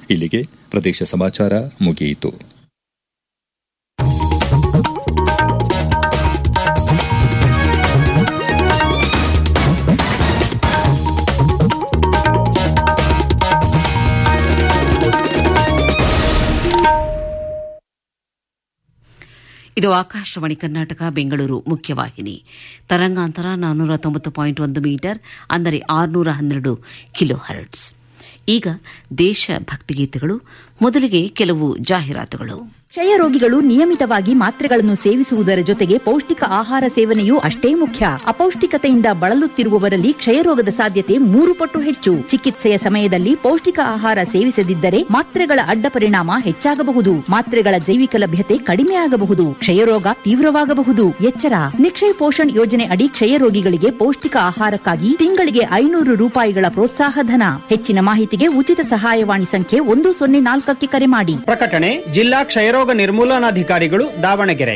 ಇಲ್ಲಿಗೆ ಪ್ರದೇಶ ಸಮಾಚಾರ ಮುಗಿಯಿತು ಇದು ಆಕಾಶವಾಣಿ ಕರ್ನಾಟಕ ಬೆಂಗಳೂರು ಮುಖ್ಯವಾಹಿನಿ ತರಂಗಾಂತರ ನಾನ್ನೂರ ತೊಂಬತ್ತು ಪಾಯಿಂಟ್ ಒಂದು ಮೀಟರ್ ಅಂದರೆ ಆರುನೂರ ಹನ್ನೆರಡು ಕಿಲೋ ಹರ್ಟ್ಸ್ ಈಗ ದೇಶ ಭಕ್ತಿಗೀತೆಗಳು ಮೊದಲಿಗೆ ಕೆಲವು ಜಾಹೀರಾತುಗಳು ಕ್ಷಯ ರೋಗಿಗಳು ನಿಯಮಿತವಾಗಿ ಮಾತ್ರೆಗಳನ್ನು ಸೇವಿಸುವುದರ ಜೊತೆಗೆ ಪೌಷ್ಟಿಕ ಆಹಾರ ಸೇವನೆಯೂ ಅಷ್ಟೇ ಮುಖ್ಯ ಅಪೌಷ್ಟಿಕತೆಯಿಂದ ಬಳಲುತ್ತಿರುವವರಲ್ಲಿ ಕ್ಷಯರೋಗದ ಸಾಧ್ಯತೆ ಮೂರು ಪಟ್ಟು ಹೆಚ್ಚು ಚಿಕಿತ್ಸೆಯ ಸಮಯದಲ್ಲಿ ಪೌಷ್ಟಿಕ ಆಹಾರ ಸೇವಿಸದಿದ್ದರೆ ಮಾತ್ರೆಗಳ ಅಡ್ಡ ಪರಿಣಾಮ ಹೆಚ್ಚಾಗಬಹುದು ಮಾತ್ರೆಗಳ ಜೈವಿಕ ಲಭ್ಯತೆ ಕಡಿಮೆಯಾಗಬಹುದು ಕ್ಷಯರೋಗ ತೀವ್ರವಾಗಬಹುದು ಎಚ್ಚರ ನಿಕ್ಷಯ್ ಪೋಷಣ್ ಯೋಜನೆ ಅಡಿ ಕ್ಷಯ ರೋಗಿಗಳಿಗೆ ಪೌಷ್ಟಿಕ ಆಹಾರಕ್ಕಾಗಿ ತಿಂಗಳಿಗೆ ಐನೂರು ರೂಪಾಯಿಗಳ ಪ್ರೋತ್ಸಾಹ ಧನ ಹೆಚ್ಚಿನ ಮಾಹಿತಿಗೆ ಉಚಿತ ಸಹಾಯವಾಣಿ ಸಂಖ್ಯೆ ಒಂದು ಸೊನ್ನೆ ನಾಲ್ಕಕ್ಕೆ ಕರೆ ಮಾಡಿ ಪ್ರಕಟಣೆ ಜಿಲ್ಲಾ ಕ್ಷಯರೋಗ ನಿರ್ಮೂಲನಾಧಿಕಾರಿಗಳು ದಾವಣಗೆರೆ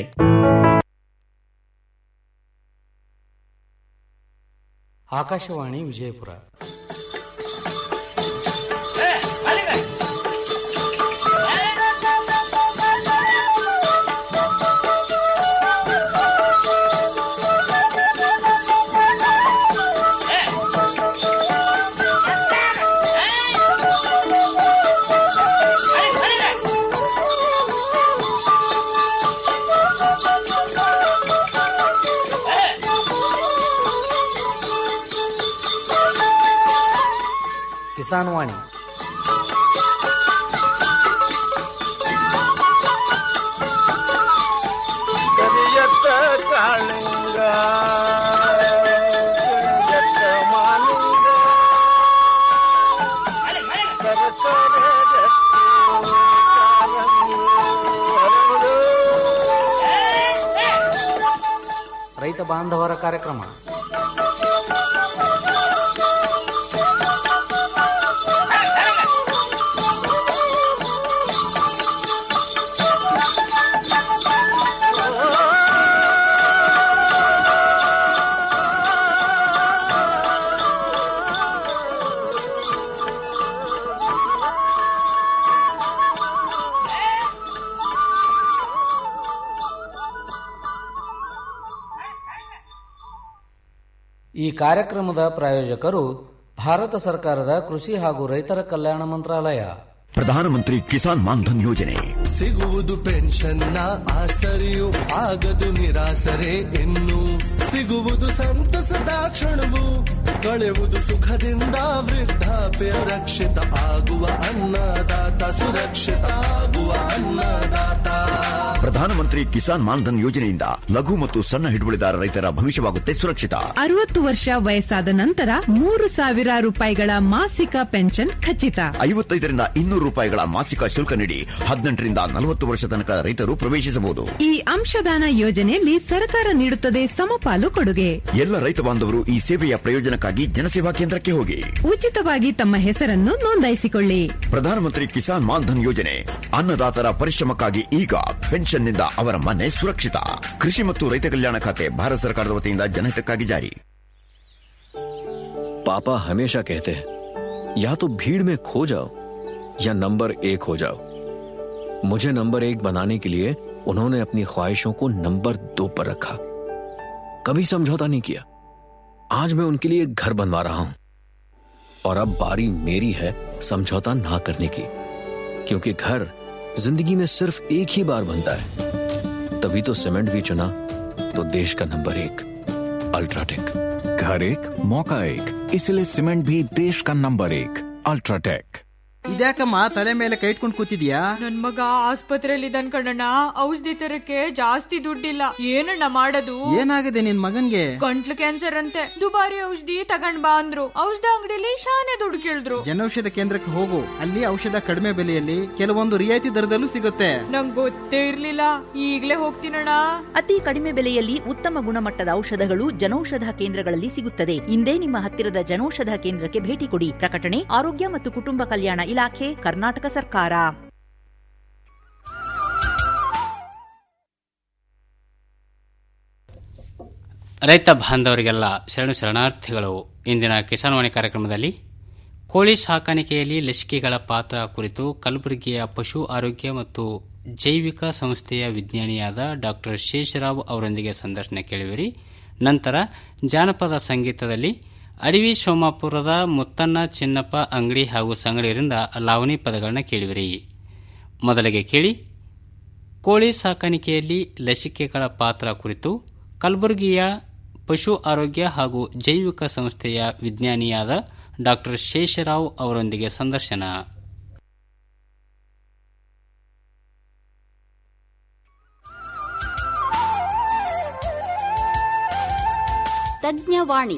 ಆಕಾಶವಾಣಿ ವಿಜಯಪುರ ಕಿಸಾನ್ ವಾಣಿ ಕರಿಯತ್ತ ಕಾಳಿಂಗ ಕರಿಯತ್ತ ಮಾಲಿಂಗ ಸರಸರ ರತ್ನ ಕಾರಂಗಿ ಹರಡು. ರೈತ ಬಾಂಧವರ ಕಾರ್ಯಕ್ರಮ ಈ ಕಾರ್ಯಕ್ರಮದ ಪ್ರಾಯೋಜಕರು ಭಾರತ ಸರ್ಕಾರದ ಕೃಷಿ ಹಾಗೂ ರೈತರ ಕಲ್ಯಾಣ ಮಂತ್ರಾಲಯ ಪ್ರಧಾನಮಂತ್ರಿ ಕಿಸಾನ್ ಮಾನ್ಧನ್ ಯೋಜನೆ ಸಿಗುವುದು ಪೆನ್ಷನ್ನ ಆಸರೆಯು ಆಗದು ನಿರಾಸರೆ ಇನ್ನು ಸಿಗುವುದು ಸಂತಸದ ಕ್ಷಣವು ಕಳೆಯುವುದು ಸುಖದಿಂದ ವೃದ್ಧಾಪ್ಯ ರಕ್ಷಿತ ಆಗುವ ಅನ್ನದಾತ ಸುರಕ್ಷಿತ ಆಗುವ ಅನ್ನದಾತ ಪ್ರಧಾನಮಂತ್ರಿ ಕಿಸಾನ್ ಮಾನ್ಧನ್ ಯೋಜನೆಯಿಂದ ಲಘು ಮತ್ತು ಸಣ್ಣ ಹಿಡುವಳಿದಾರ ರೈತರ ಭವಿಷ್ಯವಾಗುತ್ತೆ ಸುರಕ್ಷಿತ ಅರವತ್ತು ವರ್ಷ ವಯಸ್ಸಾದ ನಂತರ ಮೂರು ಸಾವಿರ ರೂಪಾಯಿಗಳ ಮಾಸಿಕ ಪೆನ್ಷನ್ ಖಚಿತ ಐವತ್ತೈದರಿಂದ ಇನ್ನೂರು ರೂಪಾಯಿಗಳ ಮಾಸಿಕ ಶುಲ್ಕ ನೀಡಿ ಹದಿನೆಂಟರಿಂದ ನಲವತ್ತು ವರ್ಷ ತನಕ ರೈತರು ಪ್ರವೇಶಿಸಬಹುದು ಈ ಅಂಶದಾನ ಯೋಜನೆಯಲ್ಲಿ ಸರ್ಕಾರ ನೀಡುತ್ತದೆ ಸಮಪಾಲು ಕೊಡುಗೆ ಎಲ್ಲ ರೈತ ಬಾಂಧವರು ಈ ಸೇವೆಯ ಪ್ರಯೋಜನಕ್ಕಾಗಿ ಜನಸೇವಾ ಕೇಂದ್ರಕ್ಕೆ ಹೋಗಿ ಉಚಿತವಾಗಿ ತಮ್ಮ ಹೆಸರನ್ನು ನೋಂದಾಯಿಸಿಕೊಳ್ಳಿ ಪ್ರಧಾನಮಂತ್ರಿ ಕಿಸಾನ್ ಮಾನ್ಧನ್ ಯೋಜನೆ ಅನ್ನದಾತರ ಪರಿಶ್ರಮಕ್ಕಾಗಿ ಈಗ ಪೆನ್ಷನ್ನಿಂದ ಅವರ ಮನೆ ಸುರಕ್ಷಿತ ಕೃಷಿ ಮತ್ತು ರೈತ ಕಲ್ಯಾಣ ಖಾತೆ ಭಾರತ ಸರ್ಕಾರದ ವತಿಯಿಂದ ಜನಹಿತಕ್ಕಾಗಿ ಜಾರಿ पापा हमेशा कहते हैं या तो भीड़ में खो जाओ या नंबर एक हो जाओ मुझे नंबर एक बनाने के लिए उन्होंने अपनी ख्वाहिशों को नंबर दो पर रखा कभी समझौता नहीं किया आज मैं उनके लिए घर बनवा रहा हूं और अब बारी मेरी है समझौता ना करने की क्योंकि घर जिंदगी में सिर्फ एक ही बार बनता है तभी तो सीमेंट भी चुना तो देश का नंबर एक अल्ट्राटेक घर एक मौका एक इसलिए सीमेंट भी देश का नंबर एक अल्ट्राटेक ಇದ್ಯಾಕಮ್ಮ ತಲೆ ಮೇಲೆ ಕೈ ಇಟ್ಕೊಂಡು ಕೂತಿದ್ಯಾ ನನ್ ಮಗ ಆಸ್ಪತ್ರೆಯಲ್ಲಿ ಇದ್ದಾನ್ ಕಣಣ್ಣ ಔಷಧಿ ತರಕ್ಕೆ ಜಾಸ್ತಿ ದುಡ್ಡಿಲ್ಲ ಏನಣ್ಣ ಮಾಡೋದು ಏನಾಗಿದೆ ನಿನ್ ಮಗನ್ಗೆ ಗಂಟ್ಲು ಕ್ಯಾನ್ಸರ್ ಅಂತೆ ದುಬಾರಿ ಔಷಧಿ ತಗೊಂಡ್ ಬಾ ಅಂದ್ರು ಔಷಧ ಅಂಗಡಿಲಿ ಶಾನೆ ದುಡ್ಡು ಕೇಳಿದ್ರು ಜನೌಷಧ ಕೇಂದ್ರಕ್ಕೆ ಹೋಗು ಅಲ್ಲಿ ಔಷಧ ಕಡಿಮೆ ಬೆಲೆಯಲ್ಲಿ ಕೆಲವೊಂದು ರಿಯಾಯಿತಿ ದರದಲ್ಲೂ ಸಿಗುತ್ತೆ ನಂಗ್ ಗೊತ್ತೇ ಇರ್ಲಿಲ್ಲ ಈಗ್ಲೇ ಹೋಗ್ತೀನಣ್ಣ ಅತಿ ಕಡಿಮೆ ಬೆಲೆಯಲ್ಲಿ ಉತ್ತಮ ಗುಣಮಟ್ಟದ ಔಷಧಗಳು ಜನೌಷಧ ಕೇಂದ್ರಗಳಲ್ಲಿ ಸಿಗುತ್ತದೆ ಇಂದೇ ನಿಮ್ಮ ಹತ್ತಿರದ ಜನೌಷಧ ಕೇಂದ್ರಕ್ಕೆ ಭೇಟಿ ಕೊಡಿ ಪ್ರಕಟಣೆ ಆರೋಗ್ಯ ಮತ್ತು ಕುಟುಂಬ ಕಲ್ಯಾಣ ಇಲಾಖೆ ಕರ್ನಾಟಕ ಸರ್ಕಾರ ರೈತ ಬಾಂಧವರಿಗೆಲ್ಲ ಶರಣು ಶರಣಾರ್ಥಿಗಳು ಇಂದಿನ ಕಿಸಾನ್ವಾಣಿ ಕಾರ್ಯಕ್ರಮದಲ್ಲಿ ಕೋಳಿ ಸಾಕಾಣಿಕೆಯಲ್ಲಿ ಲಸಿಕೆಗಳ ಪಾತ್ರ ಕುರಿತು ಕಲಬುರಗಿಯ ಪಶು ಆರೋಗ್ಯ ಮತ್ತು ಜೈವಿಕ ಸಂಸ್ಥೆಯ ವಿಜ್ಞಾನಿಯಾದ ಡಾಕ್ಟರ್ ಶೇಷರಾವ್ ಅವರೊಂದಿಗೆ ಸಂದರ್ಶನ ಕೇಳುವಿರಿ ನಂತರ ಜಾನಪದ ಸಂಗೀತದಲ್ಲಿ ಅಡವಿ ಸೋಮಾಪುರದ ಮುತ್ತಣ್ಣ ಚಿನ್ನಪ್ಪ ಅಂಗಡಿ ಹಾಗೂ ಸಂಗಡಿಯರಿಂದ ಲಾವಣಿ ಪದಗಳನ್ನು ಕೇಳುವಿರಿ ಮೊದಲಿಗೆ ಕೇಳಿ ಕೋಳಿ ಸಾಕಾಣಿಕೆಯಲ್ಲಿ ಲಸಿಕೆಗಳ ಪಾತ್ರ ಕುರಿತು ಕಲಬುರಗಿಯ ಪಶು ಆರೋಗ್ಯ ಹಾಗೂ ಜೈವಿಕ ಸಂಸ್ಥೆಯ ವಿಜ್ಞಾನಿಯಾದ ಡಾಕ್ಟರ್ ಶೇಷರಾವ್ ಅವರೊಂದಿಗೆ ಸಂದರ್ಶನ ತಜ್ಞವಾಣಿ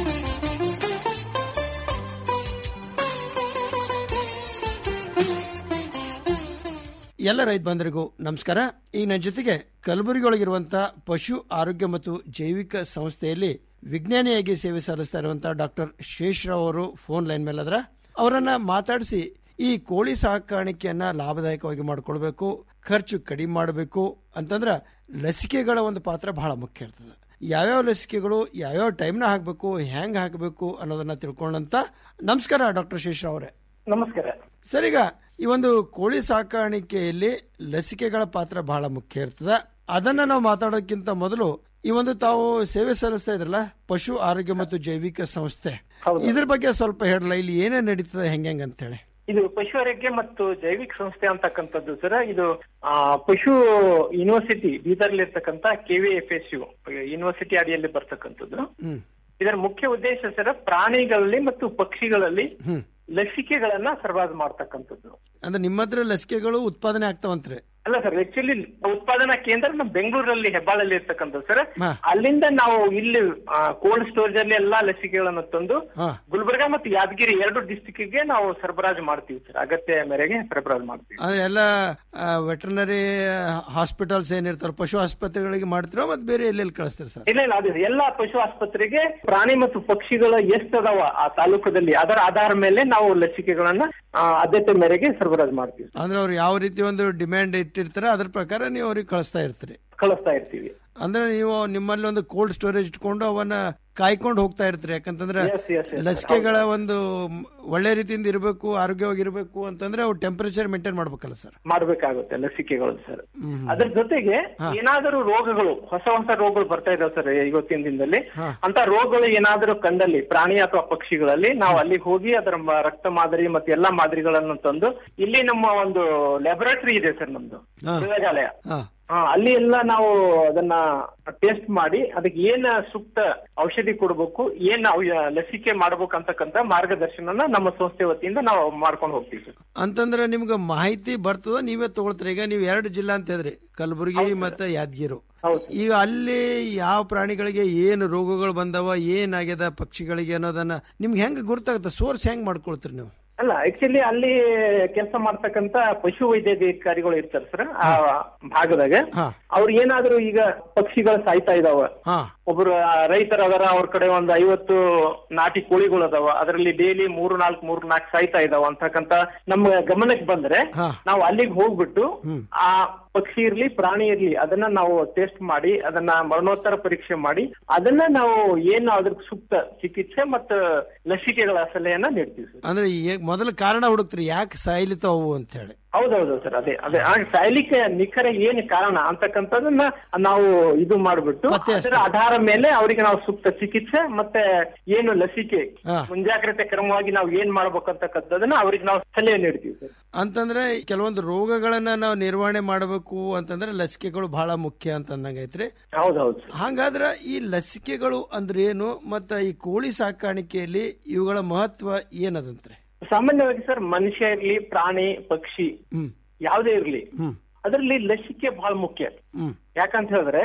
ಎಲ್ಲ ರೈತ ಬಂಧುರಿಗೂ ನಮಸ್ಕಾರ ಈಗ ನನ್ನ ಜೊತೆಗೆ ಕಲಬುರಗಿ ಒಳಗಿರುವಂತಹ ಪಶು ಆರೋಗ್ಯ ಮತ್ತು ಜೈವಿಕ ಸಂಸ್ಥೆಯಲ್ಲಿ ವಿಜ್ಞಾನಿಯಾಗಿ ಸೇವೆ ಸಲ್ಲಿಸ್ತಾ ಇರುವಂತಹ ಡಾಕ್ಟರ್ ಶೇಷರಾವ್ ಅವರು ಫೋನ್ ಲೈನ್ ಮೇಲೆ ಅದರ ಅವರನ್ನ ಮಾತಾಡಿಸಿ ಈ ಕೋಳಿ ಸಾಕಾಣಿಕೆಯನ್ನ ಲಾಭದಾಯಕವಾಗಿ ಮಾಡ್ಕೊಳ್ಬೇಕು ಖರ್ಚು ಕಡಿಮೆ ಮಾಡಬೇಕು ಅಂತಂದ್ರೆ ಲಸಿಕೆಗಳ ಒಂದು ಪಾತ್ರ ಬಹಳ ಮುಖ್ಯ ಇರ್ತದೆ ಯಾವ್ಯಾವ ಲಸಿಕೆಗಳು ಯಾವ್ಯಾವ ಟೈಮ್ನ ಹಾಕಬೇಕು ಹೆಂಗ್ ಹಾಕಬೇಕು ಅನ್ನೋದನ್ನ ತಿಳ್ಕೊಂಡಂತ ನಮಸ್ಕಾರ ಡಾಕ್ಟರ್ ಶೇಷರಾವ್ ಅವರೇ ನಮಸ್ಕಾರ ಸರ್ ಈಗ ಈ ಒಂದು ಕೋಳಿ ಸಾಕಾಣಿಕೆಯಲ್ಲಿ ಲಸಿಕೆಗಳ ಪಾತ್ರ ಬಹಳ ಮುಖ್ಯ ಇರ್ತದ ಅದನ್ನ ನಾವು ಮಾತಾಡೋದಕ್ಕಿಂತ ಮೊದಲು ಈ ಒಂದು ತಾವು ಸೇವೆ ಸಲ್ಲಿಸ್ತಾ ಇದ್ರಲ್ಲ ಪಶು ಆರೋಗ್ಯ ಮತ್ತು ಜೈವಿಕ ಸಂಸ್ಥೆ ಇದ್ರ ಬಗ್ಗೆ ಸ್ವಲ್ಪ ಹೇಳಲ್ಲ ಇಲ್ಲಿ ಏನೇನ್ ನಡೀತದೆ ಹೆಂಗ್ ಅಂತ ಹೇಳಿ ಇದು ಪಶು ಆರೋಗ್ಯ ಮತ್ತು ಜೈವಿಕ ಸಂಸ್ಥೆ ಅಂತಕ್ಕಂಥದ್ದು ಸರ್ ಇದು ಆ, ಪಶು ಯೂನಿವರ್ಸಿಟಿ ಬೀದರ್ಲಿ ಇರ್ತಕ್ಕಂಥ KV F S U university ಅಡಿಯಲ್ಲಿ ಬರ್ತಕ್ಕಂಥದ್ದು ಹ್ಮ್ ಇದರ ಮುಖ್ಯ ಉದ್ದೇಶ ಸರ್ ಪ್ರಾಣಿಗಳಲ್ಲಿ ಮತ್ತು ಪಕ್ಷಿಗಳಲ್ಲಿ ಹ್ಮ್ ಲಸಿಕೆಗಳನ್ನ ಸರಬರಾಜು ಮಾಡ್ತಕ್ಕಂಥದ್ದು ಅಂದ್ರೆ ನಿಮ್ಮ ಹತ್ರ ಲಸಿಕೆಗಳು ಉತ್ಪಾದನೆ ಆಗ್ತಾವಂತ್ರಿ ಅಲ್ಲ ಸರ್ ಆಕ್ಚುಲಿ ಉತ್ಪಾದನಾ ಕೇಂದ್ರ ನಮ್ಮ ಬೆಂಗಳೂರಲ್ಲಿ ಹೆಬ್ಬಾಳಲ್ಲಿ ಇರ್ತಕ್ಕಂಥದ್ದು ಸರ್ ಹಾ. ಅಲ್ಲಿಂದ ನಾವು ಇಲ್ಲಿ ಕೋಲ್ಡ್ ಸ್ಟೋರೇಜ್ ಅಲ್ಲಿ ಎಲ್ಲಾ ಲಸಿಕೆಗಳನ್ನು ತಂದು ಹಾ ಗುಲ್ಬರ್ಗಾ ಮತ್ತು ಯಾದಗಿರಿ ಎರಡು ಡಿಸ್ಟಿಕ್ಗೆ ನಾವು ಸರಬರಾಜು ಮಾಡ್ತೀವಿ ಸರ್ ಅಗತ್ಯ ಮೇರೆಗೆ ಸರಬರಾಜು ಮಾಡ್ತೀವಿ ಅಂದ್ರೆ ಎಲ್ಲ ವೆಟರ್ನರಿ ಹಾಸ್ಪಿಟಲ್ಸ್ ಏನಿರ್ತಾರ ಪಶು ಆಸ್ಪತ್ರೆಗಳಿಗೆ ಮಾಡ್ತಿರೋ ಮತ್ತೆ ಬೇರೆ ಎಲ್ಲೆಲ್ಲಿ ಕಳಿಸ್ತೀರಿ ಸರ್ ಇಲ್ಲ ಇಲ್ಲ ಅದು ಎಲ್ಲಾ ಪಶು ಆಸ್ಪತ್ರೆಗೆ ಪ್ರಾಣಿ ಮತ್ತು ಪಕ್ಷಿಗಳ ಎಷ್ಟು ಅದಾವ ಆ ತಾಲೂಕದಲ್ಲಿ ಅದರ ಆಧಾರ ಮೇಲೆ ನಾವು ಲಸಿಕೆಗಳನ್ನ ಆ, ಆದ್ಯತೆ ಮೇರೆಗೆ ಸರಬರಾಜು ಮಾಡ್ತೀವಿ ಅಂದ್ರೆ ಅವ್ರು ಯಾವ ರೀತಿ ಒಂದು ಡಿಮ್ಯಾಂಡ್ ಇಟ್ಟಿರ್ತಾರೆ ಅದ್ರ ಪ್ರಕಾರ ನೀವು ಅವ್ರಿಗೆ ಕಳಿಸ್ತಾ ಇರ್ತೀರಿ ಕಳಿಸ್ತಾ ಇರ್ತೀವಿ ಅಂದ್ರೆ ನೀವು ನಿಮ್ಮಲ್ಲಿ ಒಂದು ಕೋಲ್ಡ್ ಸ್ಟೋರೇಜ್ ಇಟ್ಕೊಂಡು ಅವನ್ನ ಕಾಯ್ಕೊಂಡು ಹೋಗ್ತಾ ಇರ್ತೀರಿ ಯಾಕಂತಂದ್ರೆ Yes, yes, yes, ಲಸಿಕೆಗಳ ಒಂದು ಮ್, ಒಳ್ಳೆ ರೀತಿಯಿಂದ ಇರಬೇಕು ಆರೋಗ್ಯವಾಗಿರ್ಬೇಕು ಅಂತಂದ್ರೆ ಅವು ಟೆಂಪರೇಚರ್ ಮೇಂಟೈನ್ ಮಾಡ್ಬೇಕಲ್ಲ ಸರ್ ಮಾಡ್ಬೇಕಾಗುತ್ತೆ ಲಸಿಕೆಗಳು ಸರ್ ಅದ್ರ ಜೊತೆಗೆ ಏನಾದರೂ ರೋಗಗಳು ಹೊಸ ಹೊಸ ರೋಗಗಳು ಬರ್ತಾ ಇದಾವೆ ಸರ್ ಇವತ್ತಿನ ದಿನದಲ್ಲಿ ಅಂತ ರೋಗಗಳು ಏನಾದರೂ ಕಂಡಲ್ಲಿ ಪ್ರಾಣಿ ಅಥವಾ ಪಕ್ಷಿಗಳಲ್ಲಿ ನಾವು ಅಲ್ಲಿಗೆ ಹೋಗಿ ಅದರ ಮ- ರಕ್ತ ಮಾದರಿ ಮತ್ತೆ ಎಲ್ಲಾ ಮಾದರಿಗಳನ್ನು ತಂದು ಇಲ್ಲಿ ನಮ್ಮ ಒಂದು ಲ್ಯಾಬೊರೇಟರಿ ಇದೆ ಸರ್ ನಮ್ದು ಹಾ. ಪ್ರಯೋಗಾಲಯ ಹಾ ಹಾ, ಅಲ್ಲಿ ಎಲ್ಲ ನಾವು ಅದನ್ನ ಟೆಸ್ಟ್ ಮಾಡಿ ಅದಕ್ಕೆ ಏನ್ ಸೂಕ್ತ ಔಷಧಿ ಕೊಡಬೇಕು ಏನ್ ಔ- ಲಸಿಕೆ ಮಾಡ್ಬೇಕು ಅಂತಕ್ಕಂತ ಮಾರ್ಗದರ್ಶನನ ನಮ್ಮ ಸಂಸ್ಥೆ ವತಿಯಿಂದ ನಾವು ಮಾಡ್ಕೊಂಡು ಹೋಗ್ತೀವಿ ಸರ್ ಅಂತಂದ್ರೆ ನಿಮ್ಗೆ ಮಾಹಿತಿ ಬರ್ತದ ನೀವೇ ತಗೊಳ್ತೀರಿ ಈಗ ನೀವು ಎರಡು ಜಿಲ್ಲಾ ಅಂತ ಹೇಳಿದ್ರಿ ಕಲಬುರಗಿ ಮತ್ತೆ ಯಾದಗಿರು ಈಗ ಅಲ್ಲಿ ಯಾವ ಪ್ರಾಣಿಗಳಿಗೆ ಏನು ರೋಗಗಳು ಬಂದವ ಏನಾಗ್ಯದ ಪಕ್ಷಿಗಳಿಗೆ ಅನ್ನೋದನ್ನ ನಿಮ್ಗೆ ಹೆಂಗ್ ಗುರ್ತಾಗುತ್ತೆ ಸೋರ್ಸ್ ಹೆಂಗ್ ಮಾಡ್ಕೊಳ್ತೀರಿ ನೀವು ಅಲ್ಲ ಆಕ್ಚುಲಿ ಅಲ್ಲಿ ಕೆಲಸ ಮಾಡ್ತಕ್ಕಂತ ಪಶು ವೈದ್ಯಾಧಿಕಾರಿಗಳು ಇರ್ತಾರೆ ಸರ್ ಆ ಭಾಗದಾಗ ಅವ್ರು ಏನಾದ್ರು ಈಗ ಪಕ್ಷಿಗಳು ಸಾಯ್ತಾ ಇದಾವ ಹಾ ಒಬ್ರು ರೈತರ ಅದರ ಅವ್ರ ಕಡೆ ಒಂದು ಐವತ್ತು ನಾಟಿ ಕೋಳಿಗಳು ಅದಾವ ಅದರಲ್ಲಿ ಡೈಲಿ ಮೂರು ನಾಲ್ಕು ಮೂರು ನಾಲ್ಕು ಸಾಯ್ತಾ ಇದಾವ ಅಂತಕ್ಕಂತ ನಮ್ಮ ಗಮನಕ್ಕೆ ಬಂದ್ರೆ ನಾವು ಅಲ್ಲಿಗೆ ಹೋಗ್ಬಿಟ್ಟು ಆ ಪಕ್ಷಿ ಇರ್ಲಿ ಪ್ರಾಣಿ ಇರ್ಲಿ ಅದನ್ನ ನಾವು ಟೆಸ್ಟ್ ಮಾಡಿ ಅದನ್ನ ಮರಣೋತ್ತರ ಪರೀಕ್ಷೆ ಮಾಡಿ ಅದನ್ನ ನಾವು ಏನು ಅದ್ರ ಸೂಕ್ತ ಚಿಕಿತ್ಸೆ ಮತ್ತು ಲಸಿಕೆಗಳ ಸಲಹೆಯನ್ನ ನೀಡ್ತೀವಿ ಸರ್ ಅಂದ್ರೆ ಈ- ಮೊದಲ ಕಾರಣ ಹುಡುಕ್ತೀರಿ ಯಾಕೆ ಸಾಯ್ಲಿತಾವು ಅಂತ ಹೇಳಿ ಹೌದೌದು ಸರ್ ಅದೇ ಅದೇ ಆ ಸಾಯ್ಲಿಕ್ಕೆ ನಿಖರ ಏನ್ ಕಾರಣ ಅಂತಕ್ಕಂಥದನ್ನ ನಾವು ಇದು ಮಾಡ್ಬಿಟ್ಟು ಅದರ ಆಧಾರ ಮೇಲೆ ಅವರಿಗೆ ನಾವು ಸೂಕ್ತ ಚಿಕಿತ್ಸೆ ಮತ್ತೆ ಏನು ಲಸಿಕೆ ಹಾ. ಮುಂಜಾಗ್ರತೆ ಕ್ರಮವಾಗಿ ನಾವು ಏನ್ ಮಾಡ್ಬೇಕು ಅಂತಕ್ಕಂಥದನ್ನ ಅವ್ರಿಗೆ ನಾವು ಸಲಹೆ ನೀಡ್ತೀವಿ ಸರ್ ಅಂತಂದ್ರೆ ಕೆಲವೊಂದು ರೋಗಗಳನ್ನ ನಾವು ನಿರ್ವಹಣೆ ಮಾಡಬೇಕು ಅಂತಂದ್ರೆ ಲಸಿಕೆಗಳು ಬಹಳ ಮುಖ್ಯ ಅಂತ ಅಂದಂಗೈತ್ರಿ ಹೌದೌದು ಹಂಗಾದ್ರ ಈ ಲಸಿಕೆಗಳು ಅಂದ್ರೆ ಏನು ಮತ್ತ ಈ ಕೋಳಿ ಸಾಕಾಣಿಕೆಯಲ್ಲಿ ಇವುಗಳ ಮಹತ್ವ ಏನದಂತ್ರಿ ಸಾಮಾನ್ಯವಾಗಿ ಸರ್ ಮನುಷ್ಯ ಇರ್ಲಿ ಪ್ರಾಣಿ ಪಕ್ಷಿ ಹ್ಮ್ ಯಾವುದೇ ಇರ್ಲಿ ಹ್ಮ್ ಅದರಲ್ಲಿ ಲಸಿಕೆ ಬಹಳ ಮುಖ್ಯ ಹ್ಮ್ ಯಾಕಂತ ಹೇಳಿದ್ರೆ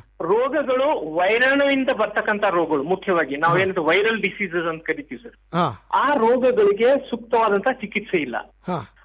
ರೋಗಗಳು ವೈರಾಣುವಿಂದ ಬರ್ತಕ್ಕಂತ ರೋಗಗಳು ಮುಖ್ಯವಾಗಿ ನಾವೇನಂತ ವೈರಲ್ ಡಿಸೀಸಸ್ ಅಂತ ಕರಿತೀವಿ ಸರ್ ಹಾ ಆ ರೋಗಗಳಿಗೆ ಸೂಕ್ತವಾದಂತ ಚಿಕಿತ್ಸೆ ಇಲ್ಲ ಹಾ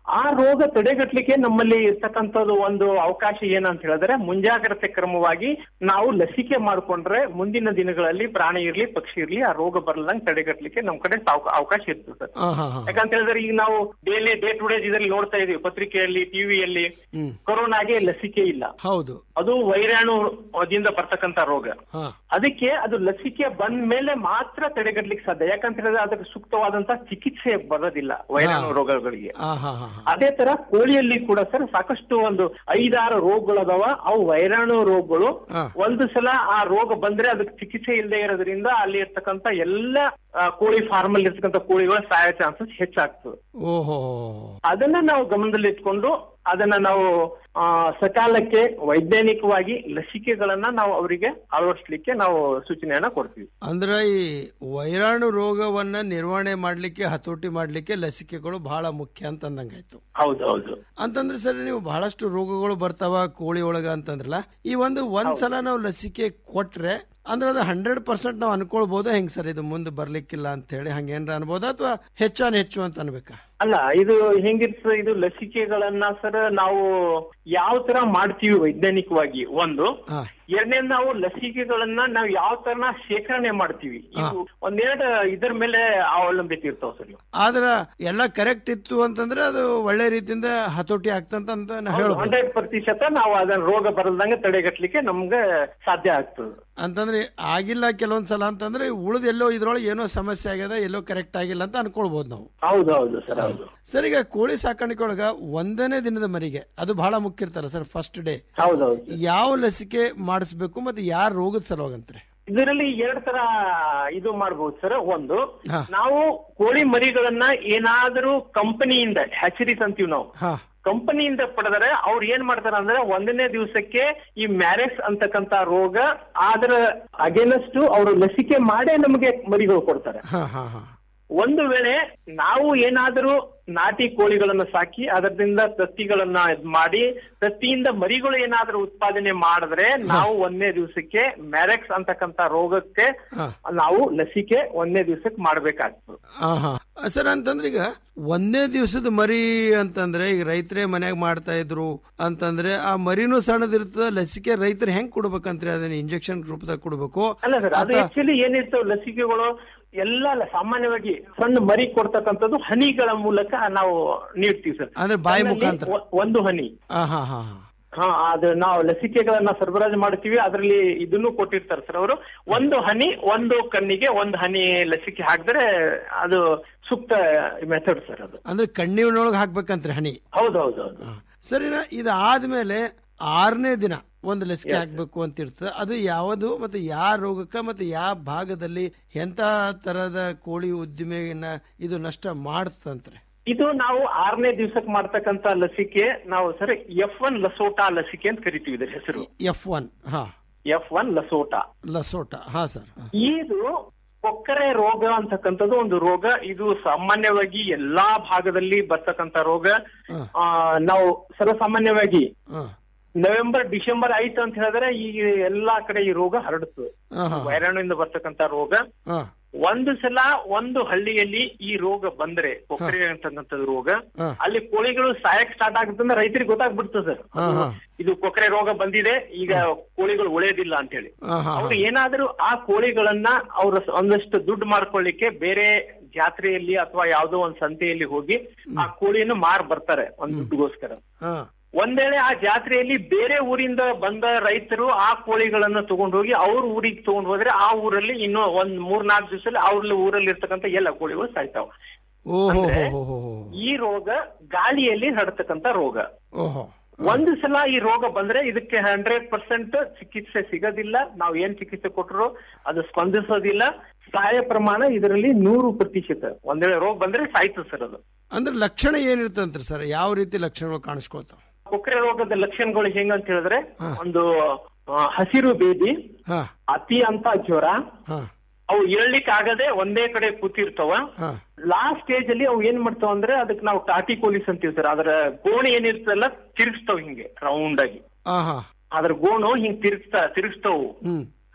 ಆ ರೋಗ ತಡೆಗಟ್ಟಲಿಕ್ಕೆ ನಮ್ಮಲ್ಲಿ ಇರ್ತಕ್ಕಂಥದ್ದು ಒಂದು ಅವಕಾಶ ಏನಂತ ಹೇಳಿದ್ರೆ ಮುಂಜಾಗ್ರತೆ ಕ್ರಮವಾಗಿ ನಾವು ಲಸಿಕೆ ಮಾಡ್ಕೊಂಡ್ರೆ ಮುಂದಿನ ದಿನಗಳಲ್ಲಿ ಪ್ರಾಣಿ ಇರ್ಲಿ ಪಕ್ಷಿ ಇರ್ಲಿ ಆ ರೋಗ ಬರಲಂಗ್ ತಡೆಗಟ್ಟಲಿಕ್ಕೆ ನಮ್ ಕಡೆ ಸಾವ್ಕ- ಅವಕಾಶ ಇರ್ತದೆ ಸರ್ ಹಾ ಹಾ ಹಾ ಯಾಕಂತ ಹೇಳಿದ್ರೆ ಈಗ ನಾವು ಡೈಲಿ ಡೇ ಟು ಡೇ ಇದರಲ್ಲಿ ನೋಡ್ತಾ ಇದೀವಿ ಪತ್ರಿಕೆಯಲ್ಲಿ ಟಿವಿಯಲ್ಲಿ ಹ್ಮ್ ಕೊರೋನಾಗೆ ಲಸಿಕೆ ಇಲ್ಲ ಹೌದು ಅದು ವೈರಾಣುದಿಂದ ಬರ್ತಕ್ಕಂತ ರೋಗ ಹಾ ಅದಕ್ಕೆ ಅದು ಲಸಿಕೆ ಬಂದ ಮೇಲೆ ಮಾತ್ರ ತಡೆಗಟ್ಟಲಿಕ್ಕೆ ಸಾಧ್ಯ ಯಾಕಂತ ಹೇಳಿದ್ರೆ ಅದಕ್ಕೆ ಸೂಕ್ತವಾದಂತ ಚಿಕಿತ್ಸೆ ಬರೋದಿಲ್ಲ ವೈರಾಣು ರೋಗಗಳಿಗೆ ಹಾ ಹಾ ಹಾ ಅದೇ ತರ ಕೋಳಿಯಲ್ಲಿ ಕೂಡ ಸರ್ ಸಾಕಷ್ಟು ಒಂದು ಐದಾರು ರೋಗಗಳದಾವ ಅವು ವೈರಾಣು ರೋಗಗಳು ಹಾ. ಒಂದು ಸಲ ಆ ರೋಗ ಬಂದ್ರೆ ಅದಕ್ಕೆ ಚಿಕಿತ್ಸೆ ಇಲ್ಲದೆ ಇರೋದ್ರಿಂದ ಅಲ್ಲಿ ಇರ್ತಕ್ಕಂತ ಎಲ್ಲ ಆ, ಕೋಳಿ ಫಾರ್ಮ್ ಅಲ್ಲಿ ಇರ್ತಕ್ಕಂಥ ಕೋಳಿಗಳ ಸಾಯೋ ಚಾನ್ಸಸ್ ಹೆಚ್ಚಾಗ್ತದೆ ಓಹೋ ಅದನ್ನ ನಾವು ಗಮನದಲ್ಲಿ ಇಟ್ಕೊಂಡು ಅದನ್ನ ನಾವು ಆ, ಸಕಾಲಕ್ಕೆ ವೈಜ್ಞಾನಿಕವಾಗಿ ಲಸಿಕೆಗಳನ್ನ ನಾವು ಅವರಿಗೆ ಅಳವಡಿಸ್ಲಿಕ್ಕೆ ನಾವು ಸೂಚನೆಯನ್ನ ಕೊಡ್ತೀವಿ ಅಂದ್ರೆ ಈ ವೈರಾಣು ರೋಗವನ್ನ ನಿರ್ವಹಣೆ ಮಾಡ್ಲಿಕ್ಕೆ ಹತೋಟಿ ಮಾಡ್ಲಿಕ್ಕೆ ಲಸಿಕೆಗಳು ಬಹಳ ಮುಖ್ಯ ಅಂತ ಅಂದಂಗಾಯ್ತು ಹೌದೌದು ಅಂತಂದ್ರೆ ಸರ್ ನೀವು ಬಹಳಷ್ಟು ರೋಗಗಳು ಬರ್ತಾವ ಕೋಳಿ ಒಳಗ ಅಂತಂದ್ರಲ್ಲ ಈ ಒಂದು ಒಂದ್ ಸಲ ನಾವು ಲಸಿಕೆ ಕೊಟ್ರೆ ಅಂದ್ರೆ ಅದು ಹಂಡ್ರೆಡ್ ಪರ್ಸೆಂಟ್ ನಾವು ಅನ್ಕೊಳ್ಬಹುದಾ ಹೆಂಗ್ ಸರ್ ಇದು ಮುಂದೆ ಬರ್ಲಿಕ್ಕಿಲ್ಲ ಅಂತ ಹೇಳಿ ಹಂಗೇನ್ರ ಅನ್ಬೋದಾ ಅಥವಾ ಹೆಚ್ಚಾನ್ ಹೆಚ್ಚು ಅಂತ ಅನ್ಬೇಕಾ ಅಲ್ಲ ಇದು ಹೆಂಗಿರ್ತದೆ ಇದು ಲಸಿಕೆಗಳನ್ನ ಸರ್ ನಾವು ಯಾವ ತರ ಮಾಡ್ತೀವಿ ವೈಜ್ಞಾನಿಕವಾಗಿ ಒಂದು ಹಾ. ಎರಡನೇ ನಾವು ಲಸಿಕೆಗಳನ್ನ ನಾವು ಯಾವ ತರ ಶೇಖರಣೆ ಮಾಡ್ತೀವಿ ಇವು ಒಂದೆರಡು ಇದರ ಮೇಲೆ ಅವಲಂಬಿತ ಇರ್ತಾವ ಸರ್ ಇವು. ಆದ್ರ ಎಲ್ಲ ಕರೆಕ್ಟ್ ಇತ್ತು ಅಂತಂದ್ರೆ ಅದು ಒಳ್ಳೆ ರೀತಿಯಿಂದ ಹತೋಟಿ ಆಗ್ತಂತ ಅಂತ ನಾ ಹೇಳ್ಬೋದು ಹಂಡ್ರೆಡ್ ಪ್ರತಿಶತ ನಾವು ಅದನ್ನ ರೋಗ ಬರಲ್ದಂಗೆ ತಡೆಗಟ್ಟಲಿಕ್ಕೆ ನಮ್ಗೆ ಸಾಧ್ಯ ಆಗ್ತದೆ ಅಂತಂದ್ರೆ ಆಗಿಲ್ಲ ಕೆಲವೊಂದ್ ಸಲ ಅಂತಂದ್ರೆ ಉಳಿದ ಎಲ್ಲೋ ಇದ್ರೊಳಗೆ ಏನೋ ಸಮಸ್ಯೆ ಆಗ್ಯದ ಎಲ್ಲೋ ಕರೆಕ್ಟ್ ಆಗಿಲ್ಲ ಅಂತ ಅನ್ಕೊಳ್ಬಹುದು ನಾವು ಹೌದೌದು ಸರ್ ಹೌದು ಸರ್ ಈಗ ಕೋಳಿ ಸಾಕಾಣಿಕೆ ಒಳಗ ಒಂದನೇ ದಿನದ ಮರಿಗೆ ಅದು ಬಹಳ ಮುಖ್ಯ ಇರ್ತಾರ ಸರ್ ಫಸ್ಟ್ ಡೇ ಹೌದೌದು ಯಾವ ಲಸಿಕೆ ಮಾಡಿಸ್ಬೇಕು ಮತ್ತೆ ಯಾರ ರೋಗದ ಸಲುವಾಗಂತ್ರಿ ಇದರಲ್ಲಿ ಎರಡ್ ತರ ಇದು ಮಾಡಬಹುದು ಸರ್ ಒಂದು ಹಾ. ನಾವು ಕೋಳಿ ಮರಿಗಳನ್ನ ಏನಾದ್ರೂ ಕಂಪನಿಯಿಂದ ಹ್ಯಾಚರೀಸ್ ಅಂತೀವಿ ನಾವು ಹಾ ಕಂಪನಿಯಿಂದ ಪಡೆದರೆ ಅವ್ರು ಏನ್ ಮಾಡ್ತಾರ ಅಂದ್ರೆ ಒಂದನೇ ದಿವಸಕ್ಕೆ ಈ ಮ್ಯಾರೆಕ್ಸ್ ಅಂತಕ್ಕಂತ ರೋಗ ಅದರ ಅಗೇನಸ್ಟ್ ಅವರು ಲಸಿಕೆ ಮಾಡೇ ನಮಗೆ ಮರಿಗಳು ಕೊಡ್ತಾರೆ ಹಾ ಹಾ ಹಾ ಒಂದು ವೇಳೆ ನಾವು ಏನಾದರೂ ನಾಟಿ ಕೋಳಿಗಳನ್ನ ಸಾಕಿ ಅದರಿಂದ ತತ್ತಿಗಳನ್ನ ಇದ್ ಮಾಡಿ ತತ್ತಿಯಿಂದ ಮರಿಗಳು ಏನಾದ್ರೂ ಉತ್ಪಾದನೆ ಮಾಡಿದ್ರೆ ನಾವು ಒಂದನೇ ದಿವಸಕ್ಕೆ ಮ್ಯಾರೆಕ್ಸ್ ಅಂತಕ್ಕಂತ ರೋಗಕ್ಕೆ ಹಾ. ನಾವು ಲಸಿಕೆ ಒಂದನೇ ದಿವಸಕ್ಕೆ ಮಾಡ್ಬೇಕಾಗ್ತದೆ ಆ, ಹಾ ಸರ್ ಅಂತಂದ್ರೆ ಈಗ ಒಂದೇ ದಿವಸದ ಮರಿ ಅಂತಂದ್ರೆ ಈಗ ರೈತರೇ ಮನ್ಯಾಗ ಮಾಡ್ತಾ ಇದ್ರು ಅಂತಂದ್ರೆ ಆ ಮರಿನೂ ಸಣ್ಣದಿರ್ತದ ಲಸಿಕೆ ರೈತರು ಹೆಂಗ್ ಕೊಡ್ಬೇಕಂತ್ರಿ ಅದನ್ನ ಇಂಜೆಕ್ಷನ್ ರೂಪದಾಗ ಕೊಡ್ಬೇಕು ಅಲ್ಲ ಸರ್ ಅದು ಅಥವಾ- ಆಕ್ಚುಲಿ ಏನಿರ್ತವೆ ಲಸಿಕೆಗಳು ಎಲ್ಲ ಲ- ಸಾಮಾನ್ಯವಾಗಿ ಸಣ್ಣ ಮರಿ ಕೊಡ್ತಕ್ಕಂಥದ್ದು ಹನಿಗಳ ಮೂಲಕ ನಾವು ನೀಡ್ತೀವಿ ಸರ್ ಅಂದ್ರೆ ಬಾಯಿ ಅದರಲ್ಲಿ ಮುಖಾಂತರ? ಒ- ಒಂದು ಹನಿ ಆ, ಹಾ ಹಾ ಹಾ ಹಾ ಅದು ನಾವು ಲಸಿಕೆಗಳನ್ನ ಸರಬರಾಜು ಮಾಡ್ತೀವಿ ಅದರಲ್ಲಿ ಇದನ್ನು ಕೊಟ್ಟಿರ್ತಾರೆ ಸರ್ ಅವರು ಒಂದು ಹನಿ ಒಂದು ಕಣ್ಣಿಗೆ ಒಂದು ಹನಿ ಲಸಿಕೆ ಹಾಕಿದ್ರೆ ಅದು ಸೂಕ್ತ ಮೆಥಡ್ ಸರ್ ಅದು ಅಂದ್ರೆ ಕಣ್ಣಿನೊಳಗೆ ಹಾಕ್ಬೇಕಂತ್ರಿ ಹನಿ ಹೌದೌದು ಸರಿನಾ ಇದು ಆದ್ಮೇಲೆ ಆರನೇ ದಿನ ಒಂದು ಲಸಿಕೆ ಹಾಕ್ಬೇಕು ಅಂತ ಇರ್ತದೆ ಅದು ಯಾವುದು ಮತ್ತೆ ಯಾವ ರೋಗಕ್ಕ ಮತ್ತೆ ಯಾವ ಭಾಗದಲ್ಲಿ ಎಂತ ತರದ ಕೋಳಿ ಉದ್ದಿಮೆಯನ್ನ ಇದು ನಷ್ಟ ಮಾಡ್ತಂತ್ರಿ ಇದು ನಾವು ಆರನೇ ದಿವಸಕ್ಕೆ ಮಾಡ್ತಕ್ಕಂತ ಲಸಿಕೆ ನಾವು ಸರ್ ಎಫ್ ಒನ್ ಲಸೋಟಾ ಲಸಿಕೆ ಅಂತ ಕರಿತೀವಿ ಇದ್ರ ಹೆಸರು ಎಫ್ ಒನ್ ಹಾ ಎಫ್ ಒನ್ ಲಸೋಟಾ ಲಸೋಟ ಹಾ ಸರ್ ಇದು ಕೊಕ್ಕರೆ ರೋಗ ಅಂತಕ್ಕಂಥದ್ದು ಒಂದು ರೋಗ ಇದು ಸಾಮಾನ್ಯವಾಗಿ ಎಲ್ಲಾ ಭಾಗದಲ್ಲಿ ಬರ್ತಕ್ಕಂತ ರೋಗ ಆ, ನಾವು ಸರ್ವಸಾಮಾನ್ಯವಾಗಿ ಹಾ ನವೆಂಬರ್ ಡಿಸೆಂಬರ್ ಆಯ್ತು ಅಂತ ಹೇಳಿದ್ರೆ ಈ ಎಲ್ಲಾ ಕಡೆ ಈ ರೋಗ ಹರಡುತ್ತದೆ ಹಾ, ಹಾ. ವೈರಾಣುವಿಂದ ಬರ್ತಕ್ಕಂತ ರೋಗ ಹಾ ಒಂದು ಸಲ ಒಂದು ಹಳ್ಳಿಯಲ್ಲಿ ಈ ರೋಗ ಬಂದ್ರೆ ಕೊಕ್ಕರೆ ಅಂತಕ್ಕಂಥದ್ದು ರೋಗ ಹಾ. ಅಲ್ಲಿ ಕೋಳಿಗಳು ಸಾಯಕ್ ಸ್ಟಾರ್ಟ್ ಆಗುತ್ತೆ ಅಂದ್ರೆ ರೈತರಿಗೆ ಗೊತ್ತಾಗ್ಬಿಡ್ತದೆ ಸರ್ ಹಾ, ಹಾ. ಇದು ಕೊಕ್ಕರೆ ರೋಗ ಬಂದಿದೆ ಈಗ ಕೋಳಿಗಳು ಉಳಿಯೋದಿಲ್ಲ ಅಂತ ಹೇಳಿ ಹಾ, ಹಾ, ಅವ್ರು ಹಾ. ಏನಾದ್ರೂ ಆ ಕೋಳಿಗಳನ್ನ ಅವ್ರ ಒಂದಷ್ಟು ದುಡ್ಡು ಮಾಡ್ಕೊಳ್ಳಿಕ್ಕೆ ಬೇರೆ ಜಾತ್ರೆಯಲ್ಲಿ ಅಥವಾ ಯಾವ್ದೋ ಒಂದ್ ಸಂತೆಯಲ್ಲಿ ಹೋಗಿ ಆ ಕೋಳಿಯನ್ನು ಮಾರ್ ಬರ್ತಾರೆ ಒಂದ್ ದುಡ್ಡುಗೋಸ್ಕರ ಹಾ ಒಂದ್ ವೇಳೆ ಆ ಜಾತ್ರೆಯಲ್ಲಿ ಬೇರೆ ಊರಿಂದ ಬಂದ ರೈತರು ಆ ಕೋಳಿಗಳನ್ನ ತಗೊಂಡು ಹೋಗಿ ಅವ್ರ ಊರಿಗೆ ತಗೊಂಡು ಹೋದ್ರೆ ಆ ಊರಲ್ಲಿ ಇನ್ನೂ ಒಂದ್ ಮೂರ್ ನಾಲ್ಕು ದಿವಸದಲ್ಲಿ ಅವ್ರ ಊರಲ್ಲಿ ಇರ್ತಕ್ಕಂಥ ಎಲ್ಲ ಕೋಳಿಗಳು ಸಾಯ್ತಾವ ಓಹೋ ಅಂದ್ರೆ ಹೋ ಹೋ ಹೋ ಈ ರೋಗ ಗಾಳಿಯಲ್ಲಿ ಹರಡ್ತಕ್ಕಂಥ ರೋಗ ಓಹೋ ಒಂದು ಸಲ ಈ ರೋಗ ಬಂದ್ರೆ ಇದಕ್ಕೆ ಹಂಡ್ರೆಡ್ ಪರ್ಸೆಂಟ್ ಚಿಕಿತ್ಸೆ ಸಿಗೋದಿಲ್ಲ ನಾವು ಏನ್ ಚಿಕಿತ್ಸೆ ಕೊಟ್ಟರು ಅದು ಸ್ಪಂದಿಸೋದಿಲ್ಲ ಸಾಯ ಪ್ರಮಾಣ ಇದರಲ್ಲಿ ನೂರು ಪ್ರತಿಶತ ಒಂದ್ ವೇಳೆ ರೋಗ ಬಂದ್ರೆ ಸಾಯ್ತದೆ ಸರ್ ಅದು ಅಂದ್ರೆ ಲಕ್ಷಣ ಏನಿರ್ತಂತ್ರಿ ಸರ್ ಯಾವ ರೀತಿ ಲಕ್ಷಣಗಳು ಕಾಣಿಸ್ಕೊಳ್ತಾವ ಕೊಕ್ಕರೆ ರೋಗದ ಲಕ್ಷಣಗಳು ಹೆಂಗಂತ ಹೇಳಿದ್ರೆ ಒಂದು ಆ, ಹಸಿರು ಬೇದಿ ಹಾ ಅತಿ ಅಂತ ಜ್ವರ ಹಾ ಅವು ಏಳ್ಲಿಕ್ಕೆ ಆಗದೆ ಒಂದೇ ಕಡೆ ಕೂತಿರ್ತಾವ ಹಾ ಲಾಸ್ಟ್ ಸ್ಟೇಜ್ ಅಲ್ಲಿ ಅವು ಏನ್ ಮಾಡ್ತಾವ ಅಂದ್ರೆ ಅದಕ್ಕೆ ನಾವು ಟಾಟಿ ಕೋಲಿಸ್ ಅಂತೀವಿ ಸರ್ ಅದರ ಗೋಣಿ ಏನಿರ್ತಲ್ಲ ತಿರುಗಿಸ್ತಾವ ಹಿಂಗೆ ರೌಂಡ್ ಆಗಿ ಆ, ಹಾ ಅದ್ರ ಗೋಣು ಹಿಂಗ್ ತಿರುಗಿಸ್ತಾ ತಿರುಗಿಸ್ತಾವು ಹ್ಮ್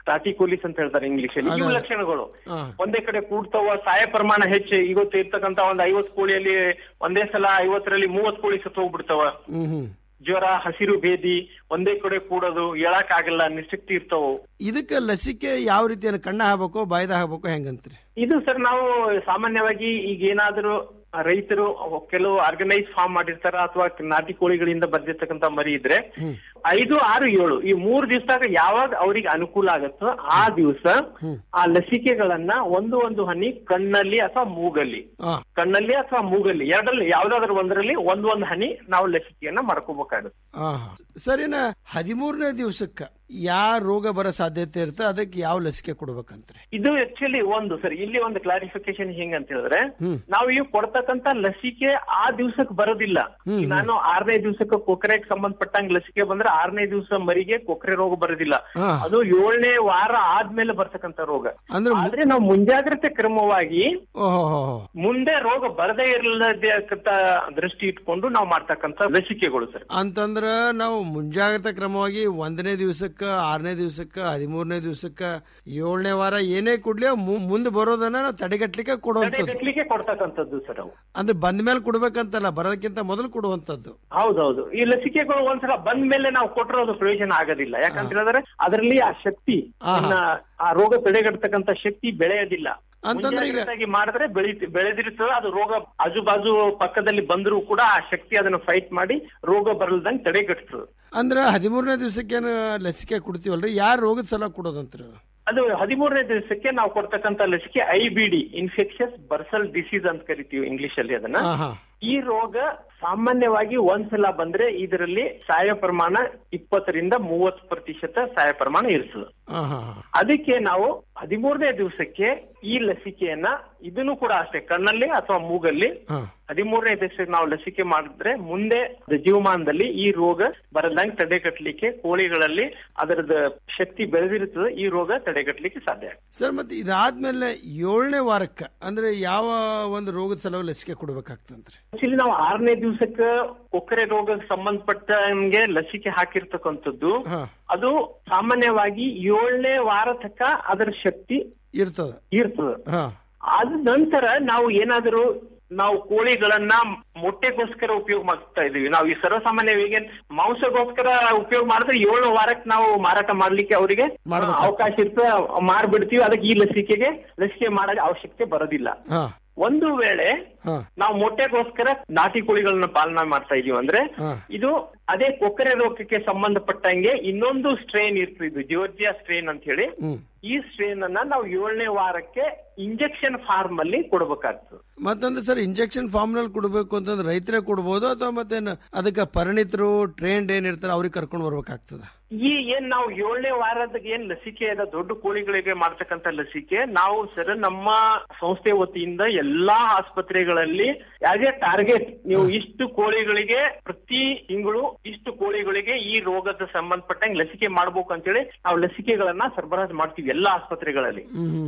ಸ್ಟಾಟಿಕೋಲಿಸ್ ಅಂತ ಹೇಳ್ತಾರೆ ಇಂಗ್ಲಿಷ್ ಅಲ್ಲಿ ಇವು ಅದೇ. ಲಕ್ಷಣಗಳು ಹಾ. ಒಂದೇ ಕಡೆ ಕೂಡ್ತಾವ ಸಾಯ ಪ್ರಮಾಣ ಹೆಚ್ಚು ಇವತ್ತು ಇರ್ತಕ್ಕಂತ ಒಂದ್ ಐವತ್ ಕೋಳಿಯಲ್ಲಿ ಒಂದೇ ಸಲ ಐವತ್ತರಲ್ಲಿ ಮೂವತ್ ಕೋಳಿ ಸತ್ತು ಹೋಗ್ಬಿಡ್ತಾವ ಹ್ಮ್ ಹ್ಮ್ ಜ್ವರ ಹಸಿರು ಭೇದಿ ಒಂದೇ ಕಡೆ ಕೂಡೋದು ಹೇಳಕ್ ಆಗಲ್ಲ ನಿಶಕ್ತಿ ಇರ್ತಾವ ಇದಕ್ಕೆ ಲಸಿಕೆ ಯಾವ ರೀತಿ ಕಣ್ಣ ಹಾಕ್ಬೇಕೋ ಬಾಯ್ದ ಹಾಕ್ಬೇಕೋ ಹೆಂಗಂತ್ರಿ ಇದು ಸರ್ ನಾವು ಸಾಮಾನ್ಯವಾಗಿ ಈಗ ಏನಾದರೂ ರೈತರು ಕೆಲವು ಆರ್ಗನೈಸ್ ಫಾರ್ಮ್ ಮಾಡಿರ್ತಾರ ಅಥವಾ ನಾಟಿ ಕೋಳಿಗಳಿಂದ ಬಂದಿರ್ತಕ್ಕಂತ ಮರಿ ಇದ್ರೆ ಐದು ಆರು ಏಳು ಈ ಮೂರ್ ದಿವಸದಾಗ ಯಾವಾಗ ಅವ್ರಿಗೆ ಅನುಕೂಲ ಆಗುತ್ತೋ ಆ ದಿವಸ ಆ ಲಸಿಕೆಗಳನ್ನ ಒಂದು ಒಂದು ಹನಿ ಕಣ್ಣಲ್ಲಿ ಅಥವಾ ಮೂಗಲ್ಲಿ ಕಣ್ಣಲ್ಲಿ ಅಥವಾ ಮೂಗಲ್ಲಿ ಎರಡಲ್ಲಿ ಯಾವ್ದಾದ್ರು ಒಂದರಲ್ಲಿ ಒಂದ್ ಒಂದ್ ಹನಿ ನಾವು ಲಸಿಕೆಯನ್ನ ಮಾಡ್ಕೋಬೇಕಾಗುತ್ತೆ ಆಹಾ. ಸರಿನಾ ಹದಿಮೂರನೇ ದಿವಸಕ್ಕ ಯಾವ ರೋಗ ಬರೋ ಸಾಧ್ಯತೆ ಇರುತ್ತೆ ಅದಕ್ಕೆ ಯಾವ ಲಸಿಕೆ ಕೊಡ್ಬೇಕಂತ್ರಿ ಇದು ಆಕ್ಚುಲಿ ಒಂದು ಸರ್ ಇಲ್ಲಿ ಒಂದು ಕ್ಲಾರಿಫಿಕೇಶನ್ ಹೆಂಗ್ ಅಂತ ಹೇಳಿದ್ರೆ ಹ್ಮ್. ನಾವು ಇವ್ ಕೊಡ್ತಕ್ಕಂತ ಲಸಿಕೆ ಆ ದಿವ್ಸಕ್ಕೆ ಬರೋದಿಲ್ಲ ಹ್ಮ್, ಈಗ ನಾನು ಆರನೇ ದಿವ್ಸಕ್ಕೆ ಕೊಕ್ಕರೆಗೆ ಸಂಬಂಧಪಟ್ಟಂಗ್ ಲಸಿಕೆ ಬಂದ್ರೆ ಆರನೇ ದಿವಸ ಮರಿಗೆ ಕೊಕ್ಕರೆ ರೋಗ ಬರೋದಿಲ್ಲ ಹಾ. ಅದು ಏಳನೇ ವಾರ ಆದ್ಮೇಲೆ ಬರ್ತಕ್ಕಂತ ರೋಗ ಅಂದ್ರೆ ಆದ್ರೆ ನಾವು ಮುಂಜಾಗ್ರತೆ ಕ್ರಮವಾಗಿ ಓಹೋ ಮುಂದೆ ರೋಗ ಬರದೇ ಇರಲಕ್ಕಂತ ದೃಷ್ಟಿ ಇಟ್ಕೊಂಡು ನಾವು ಮಾಡ್ತಕ್ಕಂತ ಲಸಿಕೆಗಳು ಸರ್ ಅಂತಂದ್ರ ನಾವು ಮುಂಜಾಗ್ರತಾ ಕ್ರಮವಾಗಿ ಒಂದನೇ ದಿವಸಕ್ಕ ಆರನೇ ದಿವಸಕ್ಕ ಹದಿಮೂರನೇ ದಿವಸಕ್ಕ ಏಳನೇ ವಾರ ಏನೇ ಕೊಡ್ಲಿ ಮು- ಮುಂದೆ ಬರೋದನ್ನ ನಾವು ತಡೆಗಟ್ಲಿಕ್ಕೆ ಕೊಡುವಂಥದ್ದು ತಡೆಗಟ್ಲಿಕ್ಕೆ ಕೊಡ್ತಕ್ಕಂಥದ್ದು ಸರ್ ಅವು ಅಂದ್ರೆ ಬಂದ ಮೇಲೆ ಕೊಡ್ಬೇಕಂತಲ್ಲ ಬರೋದಕ್ಕಿಂತ ಮೊದಲು ಕೊಡುವಂಥದ್ದು ಹೌದೌದು ಈ ಲಸಿಕೆಗಳು ಒಂದ್ಸಲ ಬಂದ ಮೇಲೆ ನಾವು ಕೊಟ್ಟಿರೋದು ಪ್ರಯೋಜನ ಆಗೋದಿಲ್ಲ ಯಾಕಂತ ಹೇಳಿದ್ರೆ ಅದರಲ್ಲಿ ಆ ಶಕ್ತಿ ಇನ್ನ ಆ ರೋಗ ತಡೆಗಟ್ಟತಕ್ಕಂತ ಶಕ್ತಿ ಬೆಳೆಯೋದಿಲ್ಲ ಅಂತಂದ್ರೆ ಈಗ- ಮುಂಜಾಗ್ರತೆಯಾಗಿ ಮಾಡಿದ್ರೆ ಬೆಳಿ ಬೆಳೆದಿರ್ತದೆ ಅದು ರೋಗ ಆಜು ಬಾಜು ಪಕ್ಕದಲ್ಲಿ ಬಂದರೂ ಕೂಡ ಆ ಶಕ್ತಿ ಅದನ್ನ ಫೈಟ್ ಮಾಡಿ ರೋಗ ಬರಲ್ದಂಗ್ ತಡೆಗಟ್ತದೆ ಅಂದ್ರ ಹದಿಮೂರನೇ ದಿವಸಕ್ಕೇನು ಲಸಿಕೆ ಕೊಡ್ತೀವಲ್ರಿ ಯಾರ ರೋಗದ ಸಲ ಕೊಡೋದಂತ್ರಿ ಅದು ಅದು ಹದಿಮೂರನೇ ದಿವಸಕ್ಕೆ ನಾವು ಕೊಡ್ತಕ್ಕಂತ ಲಸಿಕೆ I B D infectious bursal disease ಅಂತ ಕರಿತೀವಿ ಇಂಗ್ಲಿಷ್ ಅಲ್ಲಿ ಅದನ್ನ ಆಹಾ. ಈ ರೋಗ ಸಾಮಾನ್ಯವಾಗಿ ಒಂದ್ಸಲ ಬಂದ್ರೆ ಇದರಲ್ಲಿ ಸಾಯ ಪ್ರಮಾಣ ಇಪ್ಪತ್ತರಿಂದ ಮೂವತ್ತು ಪ್ರತಿಶತ ಸಾಯ ಪ್ರಮಾಣ ಇರ್ತದೆ ಆಹಾ. ಅದಕ್ಕೆ ನಾವು ಹದಿಮೂರನೇ ದಿವಸಕ್ಕೆ ಈ ಲಸಿಕೆಯನ್ನ ಇದನ್ನು ಕೂಡ ಅಷ್ಟೇ ಕಣ್ಣಲ್ಲಿ ಅಥವಾ ಮೂಗಲ್ಲಿ ಹಾ. ಹದಿಮೂರನೇ ದಿವಸಕ್ಕೆ ನಾವು ಲಸಿಕೆ ಮಾಡಿದ್ರೆ ಮುಂದೆ ಜೀವಮಾನದಲ್ಲಿ ಈ ರೋಗ ಬರದಂಗ್ ತಡೆಗಟ್ಟಲಿಕ್ಕೆ ಕೋಳಿಗಳಲ್ಲಿ ಅದರದ ಶಕ್ತಿ ಬೆಳೆದಿರ್ತದೆ ಈ ರೋಗ ತಡೆಗಟ್ಟಲಿಕ್ಕೆ ಸಾಧ್ಯ ಆಗ್ತದೆ. ಸರ್ ಮತ್ತೆ ಇದಾದ್ಮೇಲೆ ಏಳನೇ ವಾರಕ್ಕ ಅಂದ್ರೆ ಯಾವ ಒಂದು ರೋಗದ ಸಲುವಾಗಿ ಲಸಿಕೆ ಕೊಡ್ಬೇಕಾಗ್ತಂತ್ರಿ ಆಕ್ಚುಲಿ ನಾವು ಆರನೇ ದಿವಸಕ್ಕೆ ಕೊಕ್ಕರೆ ರೋಗಕ್ಕೆ ಸಂಬಂಧಪಟ್ಟಂಗೆ ಲಸಿಕೆ ಹಾಕಿರ್ತಕ್ಕಂಥದ್ದು ಅದು ಸಾಮಾನ್ಯವಾಗಿ ಏಳನೇ ವಾರ ತನಕ ಅದರ ಶಕ್ತಿ ಇರ್ತದ ಇರ್ತದೆ ಹಾ ಅದ ನಂತರ ನಾವು ಏನಾದರೂ ನಾವು ಕೋಳಿಗಳನ್ನ ಮೊಟ್ಟೆಗೋಸ್ಕರ ಉಪಯೋಗ ಮಾಡ್ತಾ ಇದೀವಿ ನಾವು ಈ ಸರ್ವಸಾಮಾನ್ಯವಾಗಿ ಮಾಂಸಗೋಸ್ಕರ ಉಪಯೋಗ ಮಾಡಿದ್ರೆ ಏಳು ವಾರಕ್ಕೆ ನಾವು ಮಾರಾಟ ಮಾಡ್ಲಿಕ್ಕೆ ಅವರಿಗೆ ಅವಕಾಶ ಇರ್ತದೆ ಮಾರ್ಬಿಡ್ತೀವಿ ಅದಕ್ಕೆ ಈ ಲಸಿಕೆಗೆ ಲಸಿಕೆ ಮಾಡೋ ಅವಶ್ಯಕತೆ ಬರೋದಿಲ್ಲ ಹಾ ಒಂದು ವೇಳೆ ಹಾ ನಾವು ಮೊಟ್ಟೆಗೋಸ್ಕರ ನಾಟಿ ಕೋಳಿಗಳನ್ನ ಪಾಲನೆ ಮಾಡ್ತಾ ಇದೀವಿ ಅಂದ್ರೆ ಹಾ. ಇದು ಅದೇ ಕೊಕ್ಕರೆ ರೋಗಕ್ಕೆ ಸಂಬಂಧಪಟ್ಟಂಗೆ ಇನ್ನೊಂದು ಸ್ಟ್ರೇನ್ ಇರ್ತದೆ ಇದು ಜಿಯೋರ್ಜಿಯಾ ಸ್ಟ್ರೇನ್ ಅಂತ ಹೇಳಿ ಹ್ಮ್ ಈ ಸ್ಟ್ರೇನ್ ಅನ್ನ ನಾವು ಏಳನೇ ವಾರಕ್ಕೆ ಇಂಜೆಕ್ಷನ್ ಫಾರ್ಮ್ ಅಲ್ಲಿ ಕೊಡ್ಬೇಕಾಗ್ತದೆ ಮತ್ತಂದ್ರೆ ಸರ್ ಇಂಜೆಕ್ಷನ್ ಫಾರ್ಮ್ ನಲ್ಲಿ ಕೊಡ್ಬೇಕು ಅಂತಂದ್ರೆ ರೈತರೇ ಕೊಡ್ಬೋದು ಅಥವಾ ಮತ್ತೇನು ಅದಕ್ಕೆ ಪರಿಣಿತರು ಟ್ರೈನ್ಡ್ ಏನಿರ್ತಾರೆ ಅವ್ರಿಗೆ ಕರ್ಕೊಂಡು ಬರ್ಬೇಕಾಗ್ತದ ಈ ಏನ್ ನಾವು ಏಳನೇ ವಾರದ ಏನ್ ಲಸಿಕೆ ಇದೆ ದೊಡ್ಡ ಕೋಳಿಗಳಿಗೆ ಮಾಡ್ತಕ್ಕಂತ ಲಸಿಕೆ ನಾವು ಸರ್ ನಮ್ಮ ಸಂಸ್ಥೆ ವತಿಯಿಂದ ಎಲ್ಲಾ ಆಸ್ಪತ್ರೆಗಳಲ್ಲಿ ಆಸ್ ಎ ಟಾರ್ಗೆಟ್ ನೀವು ಇಷ್ಟು ಕೋಳಿಗಳಿಗೆ ಪ್ರತಿ ತಿಂಗಳು ಇಷ್ಟು ಕೋಳಿಗಳಿಗೆ ಈ ರೋಗದ ಸಂಬಂಧಪಟ್ಟಂಗೆ ಲಸಿಕೆ ಮಾಡ್ಬೇಕು ಅಂತೇಳಿ ನಾವು ಲಸಿಕೆಗಳನ್ನ ಸರಬರಾಜು ಮಾಡ್ತೀವಿ ಎಲ್ಲಾ ಆಸ್ಪತ್ರೆಗಳಲ್ಲಿ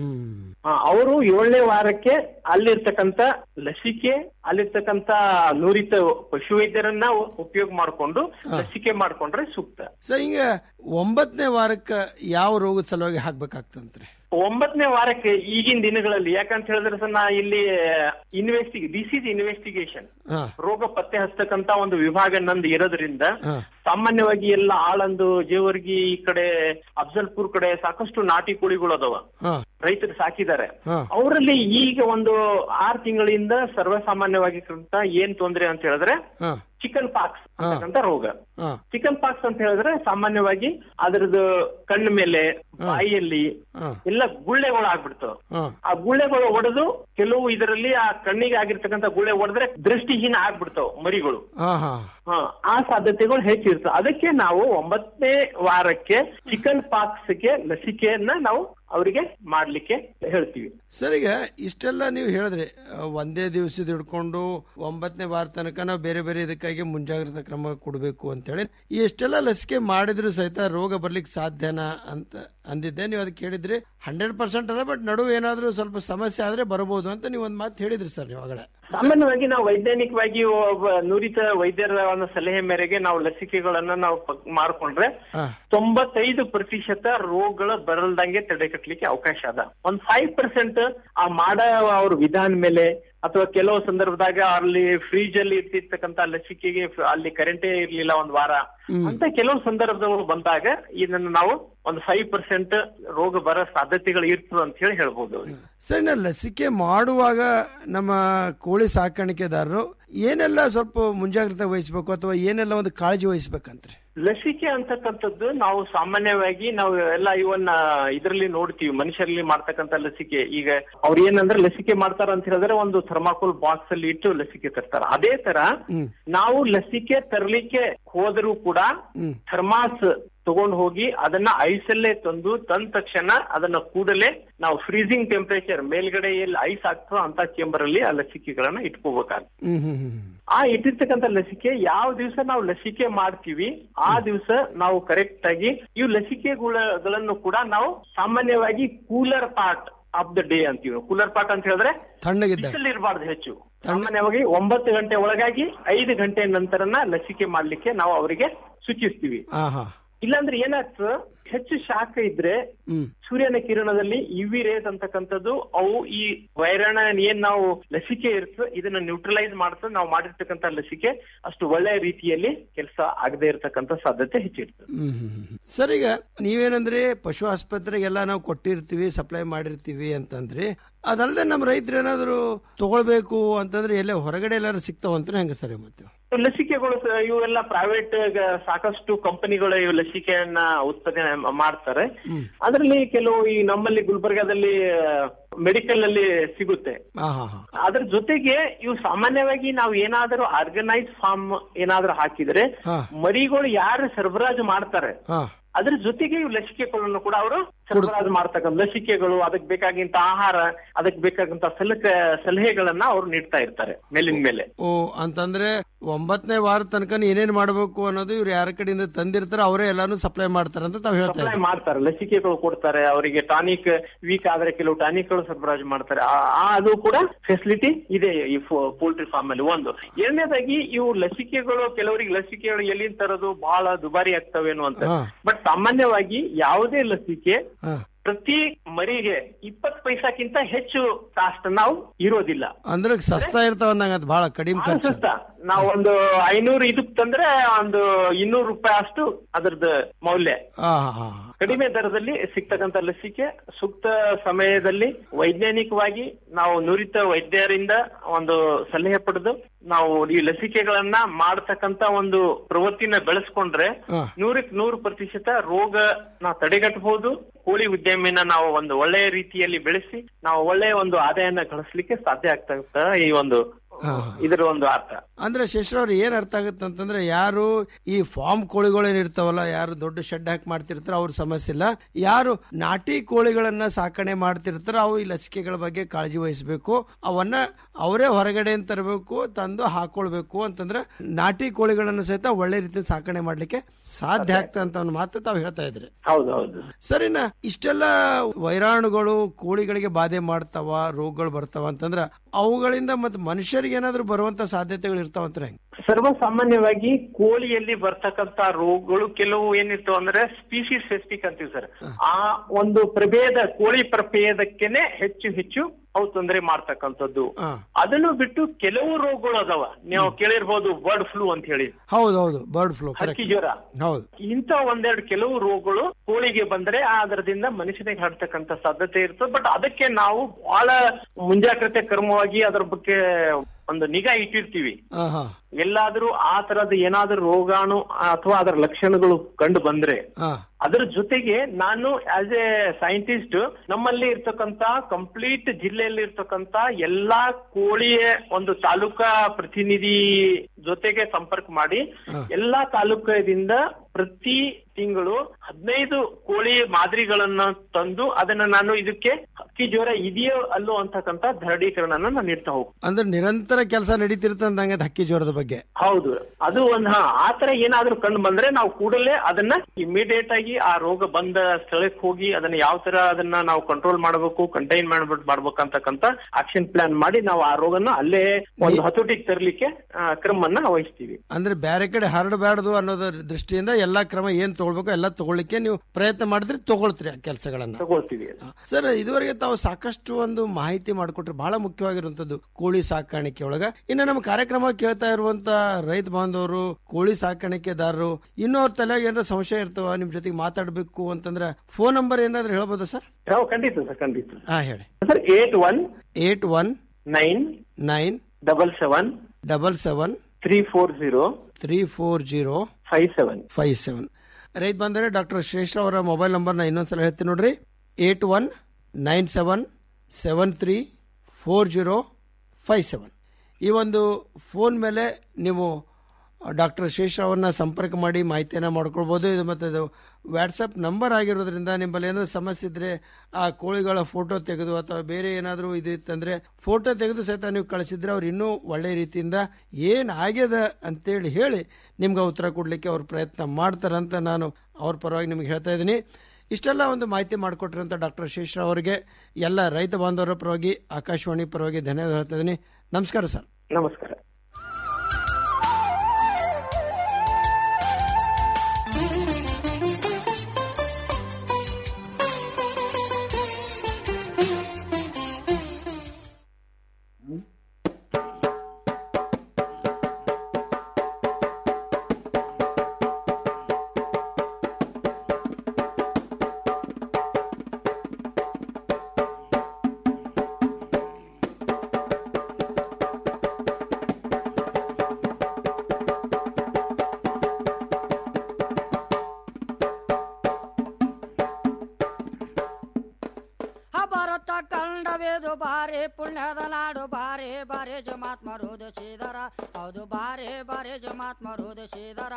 ಆ, ಅವರು ಏಳನೇ ವಾರಕ್ಕೆ ಅಲ್ಲಿರ್ತಕ್ಕಂತ ಲಸಿಕೆ ಅಲ್ಲಿರ್ತಕ್ಕಂತ ನುರಿತ ಪಶುವೈದ್ಯರನ್ನ ಉಪಯೋಗ ಮಾಡ್ಕೊಂಡು ಲಸಿಕೆ ಮಾಡ್ಕೊಂಡ್ರೆ ಸೂಕ್ತ ಸರ್ ಹಿಂಗ ಒಂಬತ್ತನೇ ವಾರಕ್ಕ ಯಾವ ರೋಗದ ಸಲುವಾಗಿ ಹಾಕ್ಬೇಕಾಗ್ತಂತ್ರಿ ಒಂಬತ್ತನೇ ವಾರಕ್ಕೆ ಈಗಿನ ದಿನಗಳಲ್ಲಿ ಯಾಕಂತ ಹೇಳಿದ್ರೆ ಸರ್ ನಾ ಇಲ್ಲಿ ಇನ್ವೆಸ್ಟಿಗೆ ದಿಸ್ ಇಸ್ ಇನ್ವೆಸ್ಟಿಗೇಷನ್ ಹಾ ರೋಗ ಪತ್ತೆ ಹಚ್ಚತಕ್ಕಂತ ಒಂದು ವಿಭಾಗ ನಂದು ಇರೋದ್ರಿಂದ ಹಾ ಸಾಮಾನ್ಯವಾಗಿ ಎಲ್ಲ ಆಳಂದು ಜೇವರ್ಗಿ ಈ ಕಡೆ ಅಫ್ಜಲ್ಪುರ್ ಕಡೆ ಸಾಕಷ್ಟು ನಾಟಿ ಕೋಳಿಗಳು ಅದಾವ ಹಾ ರೈತರು ಸಾಕಿದ್ದಾರೆ ಹಾ ಅವರಲ್ಲಿ ಈಗ ಒಂದು ಆರು ತಿಂಗಳಿಂದ ಸರ್ವಸಾಮಾನ್ಯವಾಗಿ ಏನ್ ತೊಂದ್ರೆ ಅಂತ ಹೇಳಿದ್ರೆ ಹಾ ಚಿಕನ್ ಪಾಕ್ಸ್ ಅಂತಕ್ಕಂತ ರೋಗ ಹಾ ಚಿಕನ್ ಪಾಕ್ಸ್ ಅಂತ ಹೇಳಿದ್ರೆ ಸಾಮಾನ್ಯವಾಗಿ ಅದರದ್ದು ಕಣ್ಣು ಮೇಲೆ ಬಾಯಿಯಲ್ಲಿ ಹಾ ಎಲ್ಲ ಗುಳ್ಳೆಗಳು ಆಗ್ಬಿಡ್ತಾವ ಹಾ ಆ ಗುಳ್ಳೆಗಳು ಒಡೆದು ಕೆಲವು ಇದರಲ್ಲಿ ಆ ಕಣ್ಣಿಗೆ ಆಗಿರ್ತಕ್ಕಂಥ ಗುಳ್ಳೆ ಹೊಡೆದ್ರೆ ದೃಷ್ಟಿಹೀನ ಆಗ್ಬಿಡ್ತಾವ ಮರಿಗಳು ಹಾ ಹಾ ಹಾ ಆ ಸಾಧ್ಯತೆಗಳು ಹೆಚ್ಚಿರ್ತವೆ ಅದಕ್ಕೆ ನಾವು ಒಂಬತ್ತನೇ ವಾರಕ್ಕೆ ಚಿಕನ್ ಪಾಕ್ಸ್ಗೆ ಲಸಿಕೆಯನ್ನ ನಾವು ಅವರಿಗೆ ಮಾಡ್ಲಿಕ್ಕೆ ಹೇಳ್ತೀವಿ ಸರ್ ಈಗ ಇಷ್ಟೆಲ್ಲ ನೀವು ಹೇಳಿದ್ರಿ ಆ, ಒಂದೇ ದಿವಸದ ಹಿಡ್ಕೊಂಡು ಒಂಬತ್ತನೇ ವಾರ ತನಕ ನಾವು ಬೇರೆ ಬೇರೆ ಇದಕ್ಕಾಗಿ ಮುಂಜಾಗ್ರತಾ ಕ್ರಮ ಕೊಡಬೇಕು ಅಂತ ಹೇಳಿ ಈ ಎಷ್ಟೆಲ್ಲ ಲಸಿಕೆ ಮಾಡಿದ್ರು ಸಹಿತ ರೋಗ ಬರ್ಲಿಕ್ಕೆ ಸಾಧ್ಯನಾ ಅಂತ ಅಂದಿದ್ದೆ ನೀವು ಅದಕ್ಕೆ ಹೇಳಿದ್ರಿ ಹಂಡ್ರೆಡ್ ಪರ್ಸೆಂಟ್ ಅದ ಬಟ್ ನಡುವೆ ಏನಾದ್ರೂ ಸ್ವಲ್ಪ ಸಮಸ್ಯೆ ಆದ್ರೆ ಬರಬಹುದು ಅಂತ ನೀವು ಒಂದು ಮಾತು ಹೇಳಿದ್ರಿ ಸರ್ ನೀವು ಆಗಲೇ ಸಾಮಾನ್ಯವಾಗಿ ನಾವು ವೈಜ್ಞಾನಿಕವಾಗಿ ಒಬ್ಬ ನುರಿತ ವೈದ್ಯರ ಒಂದು ಸಲಹೆ ಮೇರೆಗೆ ನಾವು ಲಸಿಕೆಗಳನ್ನ ನಾವು ಪ- ಮಾಡ್ಕೊಂಡ್ರೆ ತೊಂಬತ್ತೈದು ಪ್ರತಿಶತ ರೋಗಗಳ ಬರಲ್ದಂಗೆ ತಡೆಗಟ್ಟಲಿಕ್ಕೆ ಅವಕಾಶ ಅದ ಒಂದ್ ಫೈವ್ ಪರ್ಸೆಂಟ್ ಆ ಮಾಡ ಅವ್ರ ವಿಧಾನ ಮೇಲೆ ಅಥವಾ ಕೆಲವು ಸಂದರ್ಭದಾಗ ಅಲ್ಲಿ ಫ್ರೀಜ್ ಅಲ್ಲಿ ಇರ್ತಿರ್ತಕ್ಕಂತ ಲಸಿಕೆಗೆ ಫ- ಅಲ್ಲಿ ಕರೆಂಟೇ ಇರ್ಲಿಲ್ಲ ಒಂದ್ ವಾರ ಅಂತ ಕೆಲವು ಸಂದರ್ಭಗಳು ಬಂದಾಗ ಇದನ್ನ ನಾವು ಒಂದು ಫೈವ್ ಪರ್ಸೆಂಟ್ ರೋಗ ಬರೋ ಸಾಧ್ಯತೆಗಳು ಇರ್ತದೆ ಅಂತ ಹೇಳಿ ಹೇಳ್ಬೋದು ಸರ್ ನಾ ಲಸಿಕೆ ಮಾಡುವಾಗ ನಮ್ಮ ಕೋಳಿ ಸಾಕಾಣಿಕೆದಾರರು ಏನೆಲ್ಲ ಸ್ವಲ್ಪ ಮುಂಜಾಗ್ರತೆ ವಹಿಸ್ಬೇಕು ಅಥವಾ ಏನೆಲ್ಲ ಒಂದು ಕಾಳಜಿ ವಹಿಸ್ಬೇಕಂತ್ರಿ ಲಸಿಕೆ ಅಂತಕ್ಕಂಥದ್ದು ನಾವು ಸಾಮಾನ್ಯವಾಗಿ ನಾವು ಎಲ್ಲ ಇವನ್ನ ಇದರಲ್ಲಿ ನೋಡ್ತೀವಿ ಮನುಷ್ಯರಲ್ಲಿ ಮಾಡ್ತಕ್ಕಂಥ ಲಸಿಕೆ ಈಗ ಅವ್ರು ಏನಂದ್ರೆ ಲಸಿಕೆ ಮಾಡ್ತಾರ ಅಂತ ಹೇಳಿದ್ರೆ ಒಂದು ಥರ್ಮಾಕೋಲ್ ಬಾಕ್ಸ್ ಅಲ್ಲಿ ಇಟ್ಟು ಲಸಿಕೆ ತರ್ತಾರ ಅದೇ ತರ ನಾವು ಲಸಿಕೆ ತರ್ಲಿಕ್ಕೆ ಹೋದರೂ ಕೂಡ ಥರ್ಮಾಸ್ ತಗೊಂಡು ಹೋಗಿ ಅದನ್ನ ಐಸಲ್ಲೇ ತಂದು ತಂದ ತಕ್ಷಣ ಅದನ್ನ ಕೂಡಲೇ ನಾವು ಫ್ರೀಸಿಂಗ್ ಟೆಂಪರೇಚರ್ ಮೇಲ್ಗಡೆ ಎಲ್ಲಿ ಐಸ್ ಆಗ್ತದೋ ಅಂತ ಚೇಂಬರ್ ಅಲ್ಲಿ ಆ ಲಸಿಕೆಗಳನ್ನ ಇಟ್ಕೋಬೇಕಾಗ್ತದೆ ಹ್ಮ್ ಹ್ಮ್ ಹ್ಮ್ ಆ ಇಟ್ಟಿರ್ತಕ್ಕಂಥ ಲಸಿಕೆ ಯಾವ ದಿವಸ ನಾವು ಲಸಿಕೆ ಮಾಡ್ತೀವಿ ಆ ದಿವಸ ನಾವು ಕರೆಕ್ಟ್ ಆಗಿ ಇವು ಲಸಿಕೆಗಳನ್ನು ಕೂಡ ನಾವು ಸಾಮಾನ್ಯವಾಗಿ cooler part of the day ಅಂತೀವಿ ಕೂಲರ್ ಪಾರ್ಟ್ ಅಂತ ಹೇಳಿದ್ರೆ ತಣ್ಣಗಿದ್ದ ಬಿಸಿಲು ಇರಬಾರ್ದು ಹೆಚ್ಚು ಸಾಮಾನ್ಯವಾಗಿ ಒಂಬತ್ತು ಗಂಟೆ ಒಳಗಾಗಿ ಐದು ಗಂಟೆ ನಂತರನ ಲಸಿಕೆ ಮಾಡ್ಲಿಕ್ಕೆ ನಾವು ಅವರಿಗೆ ಸೂಚಿಸ್ತೀವಿ ಹಾ ಹಾ ಇಲ್ಲಾಂದ್ರೆ ಏನಾಗ್ತದೆ ಹೆಚ್ಚು ಶಾಖ ಇದ್ರೆ ಹ್ಮ್ ಸೂರ್ಯನ ಕಿರಣದಲ್ಲಿ ಯುವಿ ರೇಸ್ ಅಂತಕ್ಕಂಥದ್ದು ಅವು ಈ ವೈರಾಣ ಏನ್ ನಾವು ಲಸಿಕೆ ಇರ್ತದೆ ಇದನ್ನ ನ್ಯೂಟ್ರಲೈಸ್ ಮಾಡ್ತದೆ ನಾವು ಮಾಡಿರ್ತಕ್ಕಂಥ ಲಸಿಕೆ ಅಷ್ಟು ಒಳ್ಳೆಯ ರೀತಿಯಲ್ಲಿ ಕೆಲಸ ಆಗದೆ ಇರತಕ್ಕಂತ ಸಾಧ್ಯತೆ ಹೆಚ್ಚಿರ್ತದೆ ಹ್ಮ್ ಹ್ಮ್ ಹ್ಮ್. ಸರ್ ಈಗ ನೀವೇನಂದ್ರೆ ಪಶು ಆಸ್ಪತ್ರೆಗೆಲ್ಲ ನಾವು ಕೊಟ್ಟಿರ್ತೀವಿ ಸಪ್ಲೈ ಮಾಡಿರ್ತೀವಿ ಅಂತಂದ್ರಿ ಅದಲ್ಲದೆ ನಮ್ಮ ರೈತರು ಏನಾದ್ರು ತಗೊಳ್ಬೇಕು ಅಂತಂದ್ರೆ ಎಲ್ಲೇ ಹೊರಗಡೆ ಎಲ್ಲಾರು ಸಿಗ್ತಾವಂದ್ರೆ ಹೆಂಗ ಸರ್ ಮತ್ತೆ ಲಸಿಕೆಗಳು ಸ- ಇವೆಲ್ಲ ಪ್ರೈವೇಟ್ ಸಾಕಷ್ಟು ಕಂಪನಿಗಳು ಇವು ಲಸಿಕೆಯನ್ನ ಉತ್ಪಾದನೆ ಮ- ಮಾಡ್ತಾರೆ ಅದರಲ್ಲಿ ಕೆಲವು ಈ ನಮ್ಮಲ್ಲಿ ಗುಲ್ಬರ್ಗಾದಲ್ಲಿ ಮೆಡಿಕಲ್ ಅಲ್ಲಿ ಸಿಗುತ್ತೆ ಹಾ ಹಾ ಹಾ ಅದ್ರ ಜೊತೆಗೆ ಇವು ಸಾಮಾನ್ಯವಾಗಿ ನಾವು ಏನಾದರೂ ಆರ್ಗನೈಸ್ ಫಾರ್ಮ್ ಏನಾದ್ರೂ ಹಾಕಿದ್ರೆ ಹಾ. ಮರಿಗಳು ಯಾರು ಸರಬರಾಜು ಮಾಡ್ತಾರೆ ಹಾ ಅದ್ರ ಜೊತೆಗೆ ಇವು ಲಸಿಕೆಗಳನ್ನು ಕೂಡ ಅವರು ಸರಬರಾಜು ಮಾಡ್ತಕ್ಕಂಥ ಲಸಿಕೆಗಳು ಅದಕ್ಕೆ ಬೇಕಾಗಿಂತ ಆಹಾರ ಅದಕ್ಕೆ ಬೇಕಾದಂತ ಸಲಕ ಸಲಹೆಗಳನ್ನ ಅವರು ನೀಡ್ತಾ ಇರ್ತಾರೆ ಮೇಲಿನ ಮೇಲೆ ಓ ಅಂತಂದ್ರೆ ಒಂಬತ್ತನೇ ವಾರ ತನಕ ಏನೇನ್ ಮಾಡ್ಬೇಕು ಅನ್ನೋದು ಇವ್ರು ಯಾರ ಕಡೆಯಿಂದ ತಂದಿರ್ತಾರ ಅವರೇ ಎಲ್ಲಾನು ಸಪ್ಲೈ ಮಾಡ್ತಾರ ಅಂತ ತಾವ್ ಹೇಳ್ತಾ ಸಪ್ಲೈ ಇದ್ದೀವಿ ಮಾಡ್ತಾರೆ ಲಸಿಕೆಗಳು ಕೊಡ್ತಾರೆ ಅವರಿಗೆ ಟಾನಿಕ್ ವೀಕ್ ಆದ್ರೆ ಕೆಲವು ಟಾನಿಕ್ಗಳು ಸರಬರಾಜು ಮಾಡ್ತಾರೆ ಆ- ಆ ಅದು ಕೂಡ ಫೆಸಿಲಿಟಿ ಇದೆ ಈ ಪೋಲ್ಟ್ರಿ ಫಾರ್ಮ್ ಅಲ್ಲಿ ಒಂದು ಎರಡನೇದಾಗಿ ಇವು ಲಸಿಕೆಗಳು ಕೆಲವರಿಗೆ ಲಸಿಕೆಗಳು ಎಲ್ಲಿಂದ ತರೋದು ಬಹಳ ದುಬಾರಿ ಆಗ್ತವೇನೋ ಅಂತ ಹಾ. ಬಟ್ ಸಾಮಾನ್ಯವಾಗಿ ಯಾವುದೇ ಲಸಿಕೆ ಹಾ. ಪ್ರತಿ ಮರಿಗೆ ಇಪ್ಪತ್ತು ಪೈಸಾಕ್ಕಿಂತ ಹೆಚ್ಚು ಕಾಸ್ಟ್ ನಾವು ಇರೋದಿಲ್ಲ ಅಂದ್ರೆ ಸಸ್ತಾ ಇರ್ತಾವ ಅಂದಂಗ ಬಹಳ ಕಡಿಮೆ ಬಹಳ ಖರ್ಚು ಸಸ್ತ ನಾವು ಒಂದು ಐನೂರು ಇದಕ್ ತಂದ್ರೆ ಒಂದು ಇನ್ನೂರು ರೂಪಾಯಿ ಅಷ್ಟು ಅದರದ್ದು ಮೌಲ್ಯ ಹಾ ಹಾ ಹಾ ಕಡಿಮೆ ದರದಲ್ಲಿ ಸಿಗ್ತಕ್ಕಂತ ಲಸಿಕೆ ಸೂಕ್ತ ಸಮಯದಲ್ಲಿ ವೈಜ್ಞಾನಿಕವಾಗಿ ನಾವು ನುರಿತ ವೈದ್ಯರಿಂದ ಒಂದು ಸಲಹೆ ಪಡೆದು ನಾವು ಈ ಲಸಿಕೆಗಳನ್ನ ಮಾಡತಕ್ಕಂತ ಒಂದು ಪ್ರವೃತ್ತಿನ ಬೆಳೆಸ್ಕೊಂಡ್ರೆ ಹಾ. ನೂರಕ್ಕೆ ನೂರು ಪ್ರತಿಶತ ರೋಗ ನಾವು ತಡೆಗಟ್ಟಬಹುದು ಕೋಳಿ ಉದ್ಯಮಿನ ನಾವು ಒಂದು ಒಳ್ಳೆಯ ರೀತಿಯಲ್ಲಿ ಬೆಳೆಸಿ ನಾವು ಒಳ್ಳೆಯ ಒಂದು ಆದಾಯನ ಗಳಿಸ್ಲಿಕ್ಕೆ ಸಾಧ್ಯ ಆಗ್ತಾ ಈ ಒಂದು ಹಾ. ಇದರ ಒಂದು ಅರ್ಥ ಅಂದ್ರೆ ಶೇಷರವ್ರು ಏನ್ ಅರ್ಥ ಆಗುತ್ತೆ ಅಂತಂದ್ರೆ ಯಾರು ಈ ಫಾರ್ಮ್ ಕೋಳಿಗಳು ಏನಿರ್ತಾವಲ್ಲ ಯಾರು ದೊಡ್ಡ ಶೆಡ್ ಹಾಕಿ ಮಾಡ್ತಿರ್ತಾರ ಅವ್ರ ಸಮಸ್ಯೆ ಇಲ್ಲ ಯಾರು ನಾಟಿ ಕೋಳಿಗಳನ್ನ ಸಾಕಣೆ ಮಾಡ್ತಿರ್ತಾರ ಅವು ಈ ಲಸಿಕೆಗಳ ಬಗ್ಗೆ ಕಾಳಜಿ ವಹಿಸಬೇಕು ಅವನ್ನ ಅವರೇ ಹೊರಗಡೆ ತರಬೇಕು ತಂದು ಹಾಕೊಳ್ಬೇಕು ಅಂತಂದ್ರೆ ನಾಟಿ ಕೋಳಿಗಳನ್ನ ಸಹಿತ ಒಳ್ಳೆ ರೀತಿ ಸಾಕಣೆ ಮಾಡ್ಲಿಕ್ಕೆ ಸಾಧ್ಯ ಆಗ್ತದೆ ಅಂತ ಒಂದು ಮಾತು ತಾವು ಹೇಳ್ತಾ ಇದ್ರಿ ಹೌದು ಹೌದು ಸರಿನಾ ಇಷ್ಟೆಲ್ಲ ವೈರಾಣುಗಳು ಕೋಳಿಗಳಿಗೆ ಬಾಧೆ ಮಾಡ್ತಾವ ರೋಗಗಳು ಬರ್ತಾವ ಅಂತಂದ್ರ ಅವುಗಳಿಂದ ಮತ್ತೆ ಮನುಷ್ಯರಿಗೆ ಏನಾದ್ರೂ ಬರುವಂತ ಸಾಧ್ಯತೆಗಳು ಇರ್ತಾವಂತ್ರ ಹೆಂಗ್ ಸರ್ವಸಾಮಾನ್ಯವಾಗಿ ಕೋಳಿಯಲ್ಲಿ ಬರ್ತಕ್ಕಂತ ರೋಗಗಳು ಕೆಲವು ಏನಿರ್ತಾವ ಅಂದ್ರೆ ಸ್ಪೀಸಿಸ್ ಸ್ಪೆಸಿಫಿಕ್ ಅಂತೀವಿ ಸರ್ ಆ ಒಂದು ಪ್ರಭೇದ ಕೋಳಿ ಪ್ರಭೇದಕ್ಕೆನೆ ಹೆಚ್ಚು ಹೆಚ್ಚು ಅವು ತೊಂದರೆ ಮಾಡ್ತಕ್ಕಂಥದ್ದು ಅದನ್ನು ಬಿಟ್ಟು ಕೆಲವು ರೋಗಗಳು ಅದಾವ ನೀವು ಕೇಳಿರ್ಬೋದು ಬರ್ಡ್ ಫ್ಲೂ ಅಂತ ಹೇಳಿ ಹೌದೌದು ಬರ್ಡ್ ಫ್ಲೂ ಹಕ್ಕಿ ಜ್ವರ ಹೌದು ಇಂಥ ಒಂದೆರಡು ಕೆಲವು ರೋಗಗಳು ಕೋಳಿಗೆ ಬಂದ್ರೆ ಆ ಅದರದಿಂದ ಮನುಷ್ಯನಿಗೆ ಹರಡ್ತಕ್ಕಂತ ಸಾಧ್ಯತೆ ಇರ್ತದೆ ಬಟ್ ಅದಕ್ಕೆ ನಾವು ಬಹಳ ಮುಂಜಾಗ್ರತೆ ಕ್ರಮವಾಗಿ ಅದರ ಬಗ್ಗೆ ಒಂದು ನಿಗಾ ಇಟ್ಟಿರ್ತೀವಿ ಹಾ ಹಾ ಎಲ್ಲಾದ್ರೂ ಆ ತರದ ಏನಾದ್ರೂ ರೋಗಾಣು ಅಥವಾ ಅದರ ಲಕ್ಷಣಗಳು ಕಂಡು ಬಂದ್ರೆ ಅದರ ಜೊತೆಗೆ ನಾನು ಆಸ್ ಎ ಸೈಂಟಿಸ್ಟ್ ನಮ್ಮಲ್ಲಿ ಇರ್ತಕ್ಕಂತ ಕಂಪ್ಲೀಟ್ ಜಿಲ್ಲೆಯಲ್ಲಿ ಇರ್ತಕ್ಕಂತ ಎಲ್ಲಾ ಕೋಳಿಯ ಒಂದು ತಾಲೂಕಾ ಪ್ರತಿನಿಧಿ ಜೊತೆಗೆ ಸಂಪರ್ಕ ಮಾಡಿ ಎಲ್ಲಾ ತಾಲೂಕದಿಂದ ಪ್ರತಿ ತಿಂಗಳು ಹದಿನೈದು ಕೋಳಿ ಮಾದರಿಗಳನ್ನ ತಂದು ಅದನ್ನ ನಾನು ಇದಕ್ಕೆ ಹಕ್ಕಿ ಜ್ವರ ಇದೆಯೋ ಅಲ್ಲೋ ಅಂತಕ್ಕಂತ ದೃಢೀಕರಣನ ನಾನು ನೀಡ್ತಾ ಹೋಗ್ತೀನಿ ಅಂದ್ರೆ ನಿರಂತರ ಕೆಲಸ ನಡೀತಿರ್ತಂದಂಗೆ ಹಕ್ಕಿ ಜ್ವರದ ಬಗ್ಗೆ ಹೌದು ಅದು ಒಂದ್ ಹಾ ಆತರ ಏನಾದ್ರೂ ಕಂಡು ಬಂದ್ರೆ ನಾವು ಕೂಡಲೇ ಅದನ್ನ ಇಮಿಡಿಯೇಟ್ ಆಗಿ ಆ ರೋಗ ಬಂದ ಸ್ಥಳಕ್ಕೆ ಹೋಗಿ ಅದನ್ನ ಯಾವ ತರ ಅದನ್ನ ನಾವು ಕಂಟ್ರೋಲ್ ಮಾಡಬೇಕು ಕಂಟೈನ್ ಮಾಡ್ಬಿಟ್ಟು ಮಾಡ್ಬೇಕಂತಕ್ಕಂತ ಆಕ್ಷನ್ ಪ್ಲಾನ್ ಮಾಡಿ ನಾವು ಆ ರೋಗನ ಅಲ್ಲೇ ಒಂದು ಹತೋಟಿಗೆ ತರಲಿಕ್ಕೆ ಕ್ರಮವನ್ನ ವಹಿಸ್ತೀವಿ ಅಂದ್ರೆ ಬೇರೆ ಕಡೆ ಹರಡಬಾರ್ದು ಅನ್ನೋದ್ರ ದೃಷ್ಟಿಯಿಂದ ಎಲ್ಲಾ ಕ್ರಮ ಏನ್ ತಗೊಳ್ಬೇಕು ಎಲ್ಲ ತಗೊಳ್ಳಿಕ್ಕೆ ನೀವು ಪ್ರಯತ್ನ ಮಾಡಿದ್ರೆ ತಗೊಳ್ತೀರಿ ಆ ಕೆಲಸಗಳನ್ನ ತಗೊಳ್ತೀವಿ ಸರ್ ಇದುವರೆಗೆ ತಾವು ಸಾಕಷ್ಟು ಒಂದು ಮಾಹಿತಿ ಮಾಡಿಕೊಟ್ರೆ ಬಹಳ ಮುಖ್ಯವಾಗಿರುವಂತದ್ದು ಕೋಳಿ ಸಾಕಾಣಿಕೆ ಒಳಗ ಇನ್ನು ನಮ್ಮ ಕಾರ್ಯಕ್ರಮ ಕೇಳ್ತಾ ಇರುವಂತ ರೈತ ಬಾಂಧವರು ಕೋಳಿ ಸಾಕಾಣಿಕೆದಾರರು ಇನ್ನೂ ಅವ್ರ ತಲೆಯಾಗ ಏನಾರ ಸಂಶಯ ಇರ್ತವ ನಿಮ್ ಜೊತೆಗೆ ಮಾತಾಡ್ಬೇಕು ಅಂತಂದ್ರೆ ಫೋನ್ ನಂಬರ್ ಏನಾದ್ರು ಹೇಳ್ಬೋದಾ ಸರ್ ನಾವು ಖಂಡಿತ ಸರ್ ಖಂಡಿತ ಹಾ ಹೇಳಿ sir eight one eight one nine nine double seven double seven three four zero three four zero five seven five seven ರೈತ ಬಂದರೆ ಡಾಕ್ಟರ್ ಶ್ರೇಷ್ಠ ಅವರ ಮೊಬೈಲ್ ನಂಬರ್ನ ಇನ್ನೊಂದ್ಸಲ ಹೇಳ್ತೀನಿ ನೋಡ್ರಿ eight one nine seven seven three four zero five seven ಈ ಒಂದು ಫೋನ್ ಮೇಲೆ ನೀವು ಡಾಕ್ಟರ್ ಶೇಷ ಅವ್ರನ್ನ ಸಂಪರ್ಕ ಮಾಡಿ ಮಾಹಿತಿಯನ್ನು ಮಾಡ್ಕೊಳ್ಬೋದು ಇದು ಮತ್ತು ಇದು ವ್ಯಾಟ್ಸಪ್ ನಂಬರ್ ಆಗಿರೋದ್ರಿಂದ ನಿಮ್ಮಲ್ಲಿ ಏನಾದರೂ ಸಮಸ್ಯೆ ಇದ್ದರೆ ಆ ಕೋಳಿಗಳ ಫೋಟೋ ತೆಗೆದು ಅಥವಾ ಬೇರೆ ಏನಾದರೂ ಇದು ಇತ್ತಂದರೆ ಫೋಟೋ ತೆಗೆದು ಸಹಿತ ನೀವು ಕಳಿಸಿದ್ರೆ ಅವ್ರು ಇನ್ನೂ ಒಳ್ಳೆಯ ರೀತಿಯಿಂದ ಏನು ಆಗ್ಯದ ಅಂತೇಳಿ ಹೇಳಿ ನಿಮ್ಗೆ ಉತ್ತರ ಕೊಡಲಿಕ್ಕೆ ಅವ್ರು ಪ್ರಯತ್ನ ಮಾಡ್ತಾರಂತ ನಾನು ಅವ್ರ ಪರವಾಗಿ ನಿಮ್ಗೆ ಹೇಳ್ತಾ ಇದ್ದೀನಿ ಇಷ್ಟೆಲ್ಲ ಒಂದು ಮಾಹಿತಿ ಮಾಡಿಕೊಟ್ಟಿರೋಂಥ ಡಾಕ್ಟರ್ ಶೇಷ ಅವರಿಗೆ ಎಲ್ಲ ರೈತ ಬಾಂಧವರ ಪರವಾಗಿ ಆಕಾಶವಾಣಿ ಪರವಾಗಿ ಧನ್ಯವಾದ ಹೇಳ್ತಾ ಇದ್ದೀನಿ ನಮಸ್ಕಾರ ಸರ್ ನಮಸ್ಕಾರ ಭಾರತ ಕಂಡವೇದು ಬಾರಿ ಪುಣ್ಯದ ನಾಡು ಬಾರಿ ಬಾರಿ ಜಮಾತ್ಮರು ಶ್ರೀಧರ ಹೌದು ಬಾರಿ ಬಾರಿ ಜಮಾತ್ಮರು ಶ್ರೀಧರ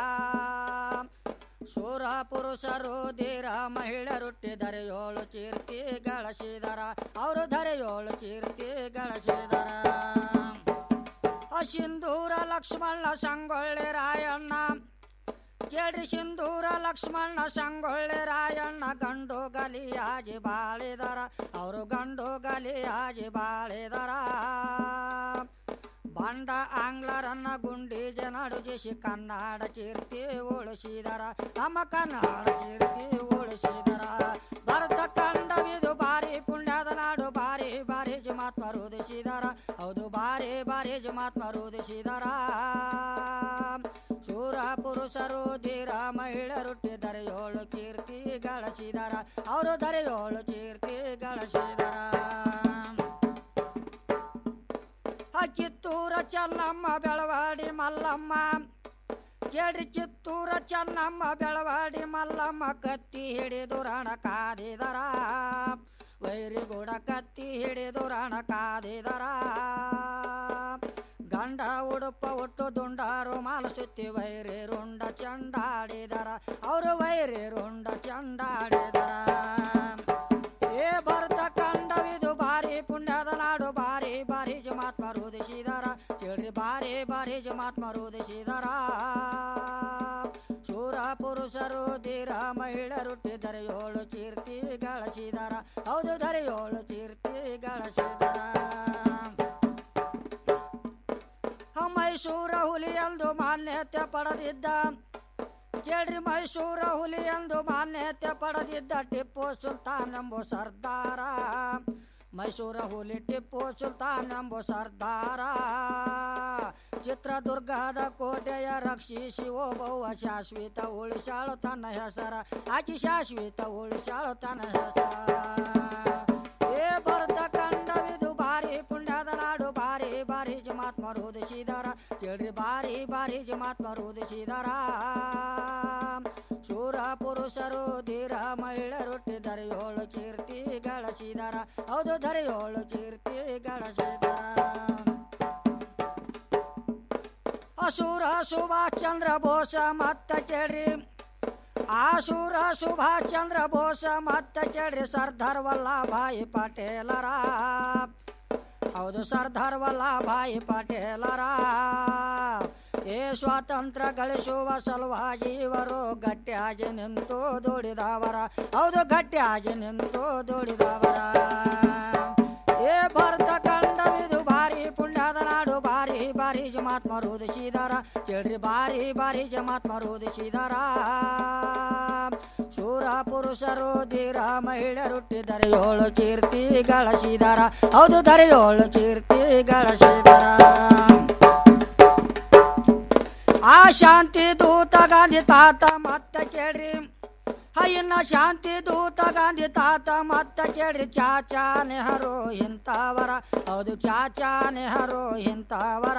ಶೂರ ಪುರುಷರು ಧೀರ ಮಹಿಳೆಯರುಟ್ಟಿದರೆ ಏಳು ಕೀರ್ತಿ ಗಳಿಸಿದರ ಅವರು ಧರೆ ಏಳು ಕೀರ್ತಿ ಗಳಿಸಿದರ ಆ ಸಿಂಧೂರ ಲಕ್ಷ್ಮಣ ಸಂಗೊಳ್ಳಿ ರಾಯಣ್ಣ ಕೇಳ್ರಿ ಸಿಂಧೂರ ಲಕ್ಷ್ಮಣ ಸಂಗೊಳ್ಳಿ ರಾಯಣ್ಣ ಗಂಡು ಗಲಿಯಾಗಿ ಬಾಳಿದರ ಅವರು ಗಂಡು ಗಲಿಯಾಗಿ ಬಾಳಿದರ ಬಂಡ ಆಂಗ್ಲರನ್ನ ಗುಂಡೀಜ ನಡುಗಿಸಿ ಕನ್ನಡ ಕೀರ್ತಿ ಉಳಿಸಿದರ ನಮ್ಮ ಕನ್ನಡ ಕೀರ್ತಿ ಉಳಿಸಿದರ ಭರತ ಕಂಡವಿದು ಬಾರಿ ಪುಣ್ಯದ ನಾಡು ಬಾರಿ ಬಾರಿ ಜಮಾತ್ಮರು ಉದಿಸಿದರ ಹೌದು ಬಾರಿ ಬಾರಿ ಜಮಾತ್ಮರು ಉದಿಸಿದರ ಶೂರ ಪುರುಷರು ಧೀರ ಮಹಿಳೆಯರುಟ್ಟಿದ್ದಾರೆ ಏಳು ಕೀರ್ತಿ ಗಳಿಸಿದರ ಅವರು ದರೆ ಏಳು ಕೀರ್ತಿ ಗಳಿಸಿದರ ಆ ಕಿತ್ತೂರ ಚೆನ್ನಮ್ಮ ಬೆಳವಾಡಿ ಮಲ್ಲಮ್ಮ ಕೇಳ್ರಿ ಕಿತ್ತೂರ ಚೆನ್ನಮ್ಮ ಬೆಳವಾಡಿ ಮಲ್ಲಮ್ಮ ಕತ್ತಿ ಹಿಡಿದು ರಣ ಕಾದಿದರ ವೈರಿಗೂಡ ಕತ್ತಿ ಹಿಡಿದು ರಣ ಕಾದಿದರ ಗಂಡ ಉಡುಪ ಒಟ್ಟು ದುಂಡಾರು ಮಾಲ ಸುತ್ತಿ ವೈರಿ ರುಂಡ ಚಂಡಾಡಿದರ ಅವರು ವೈರಿ ರುಂಡ ಚಂಡಾಡಿದರ ಏ ಭರತ ಕಂಡವಿದು ಬಾರಿ ಪುಣ್ಯದ ನಾಡು ಬಾರಿ ಬಾರಿ ಜಮಾತ್ಮರು ಉದಿಸಿದರ ಕೇಳ್ರಿ ಬಾರಿ ಬಾರಿ ಜಮಾತ್ಮರು ಉದಿಸಿದರ ಶೂರ ಪುರುಷರು ಧೀರ ಮಹಿಳೆಯರುಟ್ಟಿದರೆ ಏಳು ಕೀರ್ತಿ ಗಳಿಸಿದರ ಹೌದು ಧರೆ ಏಳು ಕೀರ್ತಿ ಗಳಿಸಿದರ ಮೈಸೂರ ಹುಲಿ ಎಂದು ಮಾನ್ಯತೆ ಪಡೆದಿದ್ದ ಕೇಳ್ರಿ ಮೈಸೂರ ಹುಲಿ ಎಂದು ಮಾನ್ಯತೆ ಪಡೆದಿದ್ದ ಟಿಪ್ಪು ಸುಲ್ತಾನ್ ಎಂಬ ಸರ್ದಾರ ಮೈಸೂರ ಹುಲಿ ಟಿಪ್ಪು ಸುಲ್ತಾನ್ ಎಂಬ ಸರ್ದಾರ ಚಿತ್ರದುರ್ಗದ ಕೋಟೆಯ ರಕ್ಷಿಸಿ ಓಬವ್ವ ಶಾಶ್ವತ ಉಳಿಸಾಳು ತನ್ನ ಹೆಸರ ಆಕಿ ಶಾಶ್ವತ ಉಳಿಸಾಳು ತನ್ನ ಹೆಸರ ಏ ಭರತ ಕಂಡವಿದು ಬಾರಿ ಪುಣ್ಯದ ನಾಡು ಬಾರಿ ಬಾರಿ ಜಮಾತ್ಮರು ಉದಿಸಿದರ ಕೇಳ್ರಿ ಬಾರಿ ಬಾರಿ ಜಮಾತ್ಮರು ಉದಿಸಿದರ ಶೂರ ಪುರುಷರು ಧೀರ ಮಹಿಳೆಯರು ಹುಟ್ಟಿದರೆ ಏಳು ಕೀರ್ತಿ ಗಳಿಸಿದರ ಹೌದು ಧರೆ ಏಳು ಕೀರ್ತಿ ಗಳಿಸಿದರ ಅಶೂರ ಸುಭಾಷ್ ಚಂದ್ರ ಬೋಸ ಮತ್ತ ಕೇಳ್ರಿ ಆಶೂರ ಸುಭಾಷ್ ಚಂದ್ರ ಬೋಸ ಮತ್ತ ಕೇಳ್ರಿ ಸರ್ದಾರ್ ವಲ್ಲಭಾಯಿ ಪಟೇಲರ ಹೌದು ಸರ್ದಾರ್ ವಲ್ಲಭಾಯಿ ಪಟೇಲರ ಏ ಸ್ವಾತಂತ್ರ್ಯ ಗಳಿಸುವ ಸಲುವಾಗಿ ಇವರು ಗಟ್ಟಿಯಾಗಿ ನಿಂತು ದುಡಿದವರ ಹೌದು ಗಟ್ಟಿಯಾಗಿ ನಿಂತು ದುಡಿದವರ ಏ ಭರತ ಕಂಡವಿದು ಭಾರಿ ಪುಣ್ಯದ ನಾಡು ಭಾರಿ ಭಾರಿ ಜಮಾತ್ಮರು ಉದಿಸಿದಾರ ಕೇಳ್ರಿ ಭಾರಿ ಭಾರಿ ಜಮಾತ್ಮರು ಉದಿಸಿದಾರ ಶೂರ ಪುರುಷರು ಧೀರ ಮಹಿಳೆಯರು ಹುಟ್ಟಿದರೆ ಏಳು ಕೀರ್ತಿ ಗಳಿಸಿದಾರ ಹೌದು ಧರೆ ಏಳು ಕೀರ್ತಿ ಗಳಿಸಿದಾರ ಆ ಶಾಂತಿ ದೂತ ಗಾಂಧಿ ತಾತ ಮತ್ತ ಕೇಳ್ರಿ ಇನ್ನ ಶಾಂತಿ ದೂತ ಗಾಂಧಿ ತಾತ ಮತ್ತ ಕೇಳ್ರಿ ಚಾಚಾ ನೆಹರು ಇಂಥವರ ಹೌದು ಚಾಚಾ ನೆಹರು ಇಂಥವರ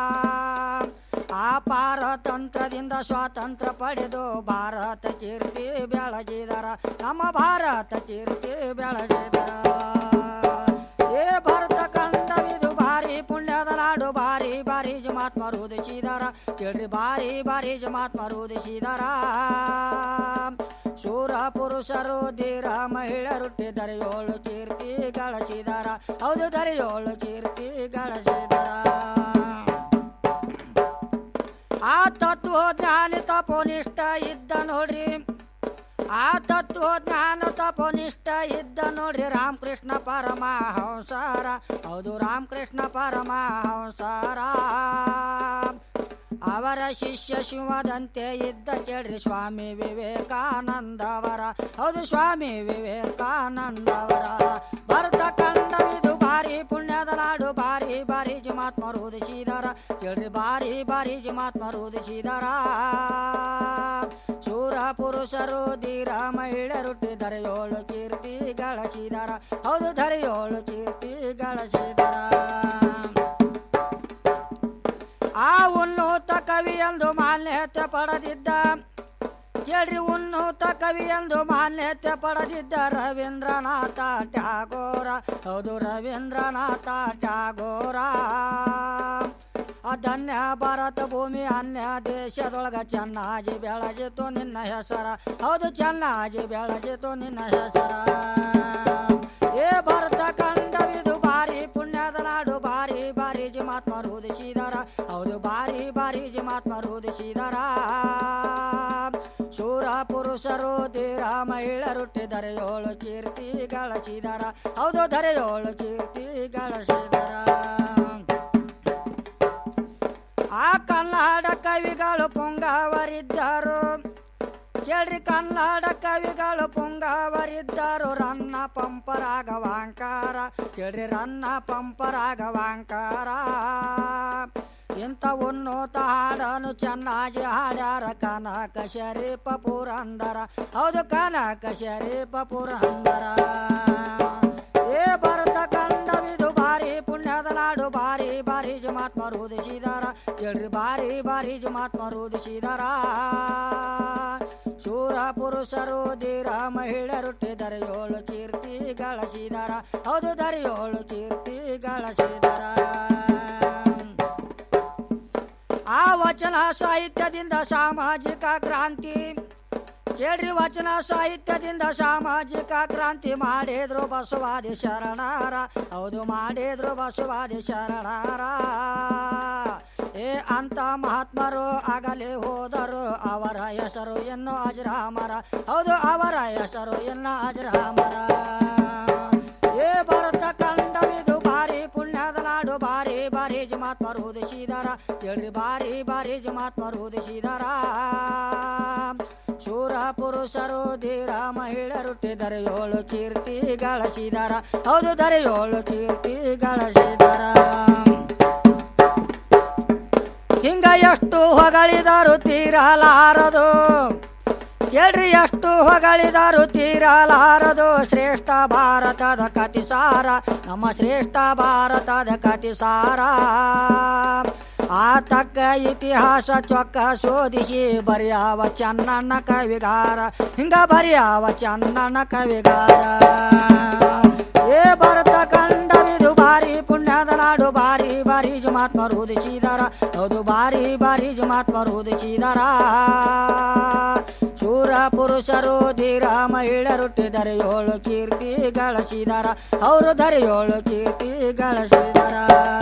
ಆ ಪಾರತಂತ್ರದಿಂದ ಸ್ವಾತಂತ್ರ್ಯ ಪಡೆದು ಭಾರತ ಕೀರ್ತಿ ಬೆಳಗಿದರ ನಮ್ಮ ಭಾರತ ಕೀರ್ತಿ ಬೆಳಗಿದರ ಏ ಭಾರತ ಕಂಡವಿದು ಭಾರಿ ಪುಣ್ಯದ ನಾಡು ಭಾರಿ ಭಾರಿ ಜಮಾತ್ಮರು ಉದಿಸಿದಾರ ಕೇಳ್ರಿ ಭಾರಿ ಭಾರಿ ಜಮಾತ್ಮರು ಉದಿಸಿದಾರ ಶೂರ ಪುರುಷರು ಧೀರ ಮಹಿಳೆಯರು ಹುಟ್ಟಿದರೆ ಏಳು ಕೀರ್ತಿ ಗಳಿಸಿದಾರ ಹೌದು ಧರೆ ಏಳು ಕೀರ್ತಿ ಗಳಿಸಿದಾರ ಆ ತತ್ವ ಜ್ಞಾನ ತಪೋನಿಷ್ಠ ಇದ್ದ ನೋಡ್ರಿ ಆ ತತ್ವ ಜ್ಞಾನ ತಪೋನಿಷ್ಠ ಇದ್ದ ನೋಡ್ರಿ ರಾಮಕೃಷ್ಣ ಪರಮಹಂಸರ ಹೌದು ರಾಮಕೃಷ್ಣ ಪರಮಹಂಸರ ಅವರ ಶಿಷ್ಯ ಶಿವದಂತೆ ಇದ್ದ ಕೇಳ್ರಿ ಸ್ವಾಮಿ ವಿವೇಕಾನಂದವರ ಹೌದು ಸ್ವಾಮಿ ವಿವೇಕಾನಂದವರ ಭರತ ಕಂಡವಿದು ಭಾರಿ ಪುಣ್ಯದ ನಾಡು ಭಾರಿ ಭಾರಿ ಜಮಾತ್ಮರು ಉದಿಸಿದಾರ ಕೇಳ್ರಿ ಭಾರಿ ಭಾರಿ ಜಮಾತ್ಮರು ಉದಿಸಿದಾರ ಶೂರ ಪುರುಷರು ಧೀರ ಮಹಿಳೆಯರು ಹುಟ್ಟಿದರೆ ಏಳು ಕೀರ್ತಿ ಗಳಿಸಿದಾರ ಹೌದು ಧರೆ ಏಳು ಕೀರ್ತಿ ಗಳಿಸಿದಾರ ಆ ಉನ್ನತ ಕವಿ ಎಂದು ಮಾನ್ಯತೆ ಪಡೆದಿದ್ದ ಕೇಳ್ರಿ ಉನ್ನತ ಕವಿ ಎಂದು ಮಾನ್ಯತೆ ಪಡೆದಿದ್ದ ರವೀಂದ್ರನಾಥ ಟ್ಯಾಗೋರ ಹೌದು ರವೀಂದ್ರನಾಥ ಟ್ಯಾಗೋರ ಧನ್ಯ ಭಾರತ ಭೂಮಿ ಅನ್ಯ ದೇಶದೊಳಗ ಚೆನ್ನಾಗಿ ಬೆಳಗಿತು ನಿನ್ನ ಹೆಸರ ಹೌದು ಚೆನ್ನಾಗಿ ಬೆಳಗಿತು ನಿನ್ನ ಹೆಸರ ಏ ಭಾರತ ಕಂಡವಿದು ಭಾರಿ ಪುಣ್ಯದ ನಾಡು ಭಾರಿ ಭಾರಿ ಜಮಾತ್ಮರು ಉದಿಸಿದಾರ ಹೌದು ಭಾರಿ ಭಾರಿ ಜಮಾತ್ಮರು ಉದಿಸಿದಾರ ಶೂರ ಪುರುಷರು ಧೀರ ಮಹಿಳೆಯರು ಹುಟ್ಟಿದರೆ ಏಳು ಕೀರ್ತಿ ಗಳಿಸಿದಾರ ಹೌದು ಧರೆ ಏಳು ಕೀರ್ತಿ ಗಳಿಸಿದಾರ ಆ ಕನ್ನಡ ಕವಿಗಳು ಪುಂಗವರಿದ್ದರು ಕೇಳ್ರಿ ಕನ್ನಡ ಕವಿಗಳು ಪುಂಗವರಿದ್ದರು ರನ್ನ ಪಂಪರಾಗವಾಂಕಾರ ಕೇಳ್ರಿ ರನ್ನ ಪಂಪರಾಗವಾಂಕಾರ ಇಂಥ ಉನ್ನತ ಹಾಡನು ಚೆನ್ನಾಗಿ ಹಾಡ್ಯಾರ ಕನಕ ಶರೀಪ ಪುರಂದರ ಹೌದು ಕನಕ ಶರೀಪ ಪುರಂದರ ಏ ಭರತ ಕಂಡವಿದು ಭಾರಿ ಪುಣ್ಯದ ನಾಡು ಭಾರಿ ಭಾರಿ ಜಮಾತ್ಮರು ಉದಿಸಿದಾರ ಕೇಳ್ರಿ ಭಾರಿ ಭಾರಿ ಜಮಾತ್ಮರು ಉದಿಸಿದಾರ ಶೂರ ಪುರುಷರು ಧೀರ ಮಹಿಳೆಯರು ಹುಟ್ಟಿದರೆ ಏಳು ಕೀರ್ತಿ ಗಳಿಸಿದಾರ ಹೌದು ಧರೆ ಏಳು ಕೀರ್ತಿ ಗಳಿಸಿದಾರ ಆ ವಚನ ಸಾಹಿತ್ಯದಿಂದ ಸಾಮಾಜಿಕ ಕ್ರಾಂತಿ ಕೇಳ್ರಿ ವಚನ ಸಾಹಿತ್ಯದಿಂದ ಸಾಮಾಜಿಕ ಕ್ರಾಂತಿ ಮಾಡಿದ್ರು ಬಸವಾದಿ ಶರಣರ ಹೌದು ಮಾಡಿದ್ರು ಬಸವಾದಿ ಶರಣರ ಏ ಅಂತ ಮಹಾತ್ಮರು ಆಗಲಿ ಹೋದರು ಅವರ ಹೆಸರು ಎನ್ನು ಅಜರಾಮರ ಹೌದು ಅವರ ಹೆಸರು ಎನ್ನು ಅಜರಾಮರ ಏ ಭರತ ಕಂಡವಿದು ಭಾರಿ ಪುಣ್ಯದ ನಾಡು ಭಾರಿ ಭಾರಿ ಜಮಾತ್ಮರು ಉದಿಸಿದಾರ ಕೇಳ್ರಿ ಭಾರಿ ಭಾರಿ ಜಮಾತ್ಮರು ಉದಿಸಿದಾರ ಶೂರ ಪುರುಷರು ಧೀರ ಮಹಿಳೆಯರು ಹುಟ್ಟಿದರೆ ಏಳು ಕೀರ್ತಿ ಗಳಿಸಿದಾರ ಹೌದು ಧರೆ ಏಳು ಕೀರ್ತಿ ಗಳಿಸಿದಾರ ಹಿಂಗ ಎಷ್ಟು ಹೊಗಳಿದರು ತೀರಲಾರದು ಕೇಳ್ರಿ ಎಷ್ಟು ಹೊಗಳಿದರು ತೀರಲಾರದು ಶ್ರೇಷ್ಠ ಭಾರತದ ಕತಿಸಾರ ನಮ್ಮ ಶ್ರೇಷ್ಠ ಭಾರತದ ಕತಿಸಾರ ಆ ತಕ್ಕ ಇತಿಹಾಸ ಚೊಕ್ಕ ಶೋಧಿಸಿ ಬರೆಯವ ಚನ್ನಣ್ಣ ಕವಿಗಾರ ಹಿಂಗ ಬರೆಯವ ಚನ್ನಣ್ಣ ಕವಿಗಾರ ಏ ಭರತ ಕಂಡವಿದು ಬಾರಿ ಪುಣ್ಯದ ನಾಡು ಬಾರಿ ಬಾರಿ ಜುಮಾತ್ಮರು ಉದಿಸಿದಾರ ಹೌದು ಬಾರಿ ಬಾರಿ ಜುಮಾತ್ಮರು ಉದಿಸಿದಾರ ಶೂರ ಪುರುಷರು ಧೀರ ಮಹಿಳೆಯರುಟ್ಟಿದರೆ ಏಳು ಕೀರ್ತಿ ಗಳಿಸಿದಾರ ಅವರು ಧರೆಯೋಳು ಕೀರ್ತಿ ಗಳಿಸಿದಾರ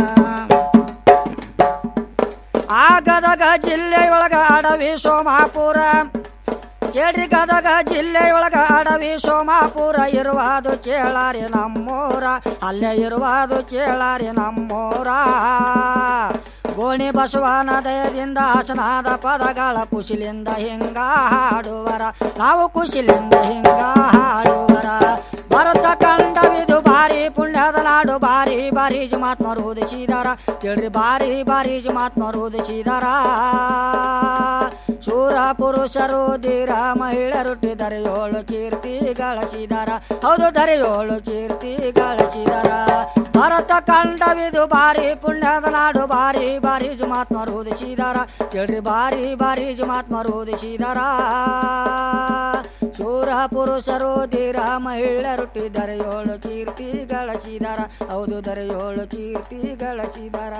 ಆ ಗದಗ ಜಿಲ್ಲೆಯೊಳಗ ಅಡವಿ ಸೋಮಾಪುರ ಕೇಳ್ರಿ ಗದಗ ಜಿಲ್ಲೆಯೊಳಗ ಅಡವಿ ಸೋಮಾಪುರ ಇರುವುದು ಕೇಳಾರಿ ನಮ್ಮೂರ ಅಲ್ಲೇ ಇರುವುದು ಕೇಳಾರಿ ನಮ್ಮೂರ ಗೋಣಿ ಬಸವನ ದಯದಿಂದ ಹಸನಾದ ಪದಗಳ ಕುಶಿಲಿಂದ ಹಿಂಗ ಹಾಡುವರ ನಾವು ಕುಶಿಲಿಂದ ಹಿಂಗ ಹಾಡುವರ ಭರತ ಕಂಡವಿದು ಬಾರಿ ಪುಣ್ಯದ ನಾಡು ಬಾರಿ ಬಾರಿ ಜುಮಾತ್ಮರು ಉದಿಸಿದಾರ ಕೇಳ್ರಿ ಬಾರಿ ಬಾರಿ ಜುಮಾತ್ಮರು ಉದಿಸಿದಾರ ಶೂರ ಪುರುಷರು ಧೀರ ಮಹಿಳೆಯರುಟ್ಟಿದರೆ ಏಳು ಕೀರ್ತಿ ಗಳಿಸಿದಾರ ಹೌದು ದರೆ ಏಳು ಕೀರ್ತಿ ಗಳಿಸಿದಾರ ಭರತ ಕಂಡವಿದು ಬಾರಿ ಪುಣ್ಯದ ನಾಡು ಬಾರಿ ಬಾರಿ ಜುಮಾತ್ಮರು ಉದಿಸಿದಾರ ಕೇಳ್ರಿ ಬಾರಿ ಬಾರಿ ಜುಮಾತ್ಮರು ಉದಿಸಿದಾರ ಶೂರ ಪುರುಷರು ಧೀರ ಮಹಿಳೆಯರುಟ್ಟಿದ್ದಾರೆ ಏಳು ಕೀರ್ತಿ ಗಳಿಸಿದಾರ ಹೌದು ದರೆ ಏಳು ಕೀರ್ತಿ ಗಳಿಸಿದಾರ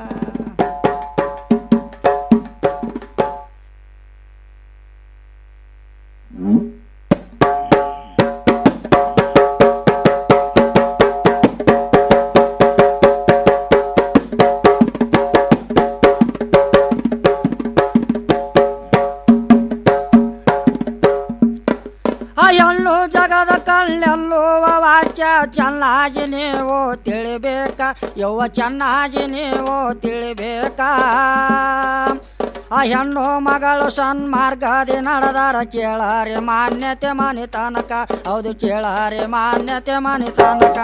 ಆ ಹೆಣ್ಣು ಜಗದ ಕಳ್ಳೆಲ್ಲುವ ವಾಕ್ಯ ಚೆನ್ನಾಗಿ ನೀವು ತಿಳಿಬೇಕ ಯವ್ವ ಚೆನ್ನಾಗಿ ನೀವು ತಿಳಿಬೇಕ ಆ ಹೆಣ್ಣು ಮಗಳು ಸನ್ಮಾರ್ಗದಿ ನಡೆದಾರ ಕೇಳಾರೆ ಮಾನ್ಯತೆ ಮನಿ ತನಕ ಹೌದು ಕೇಳಾರೆ ಮಾನ್ಯತೆ ಮನಿ ತನಕ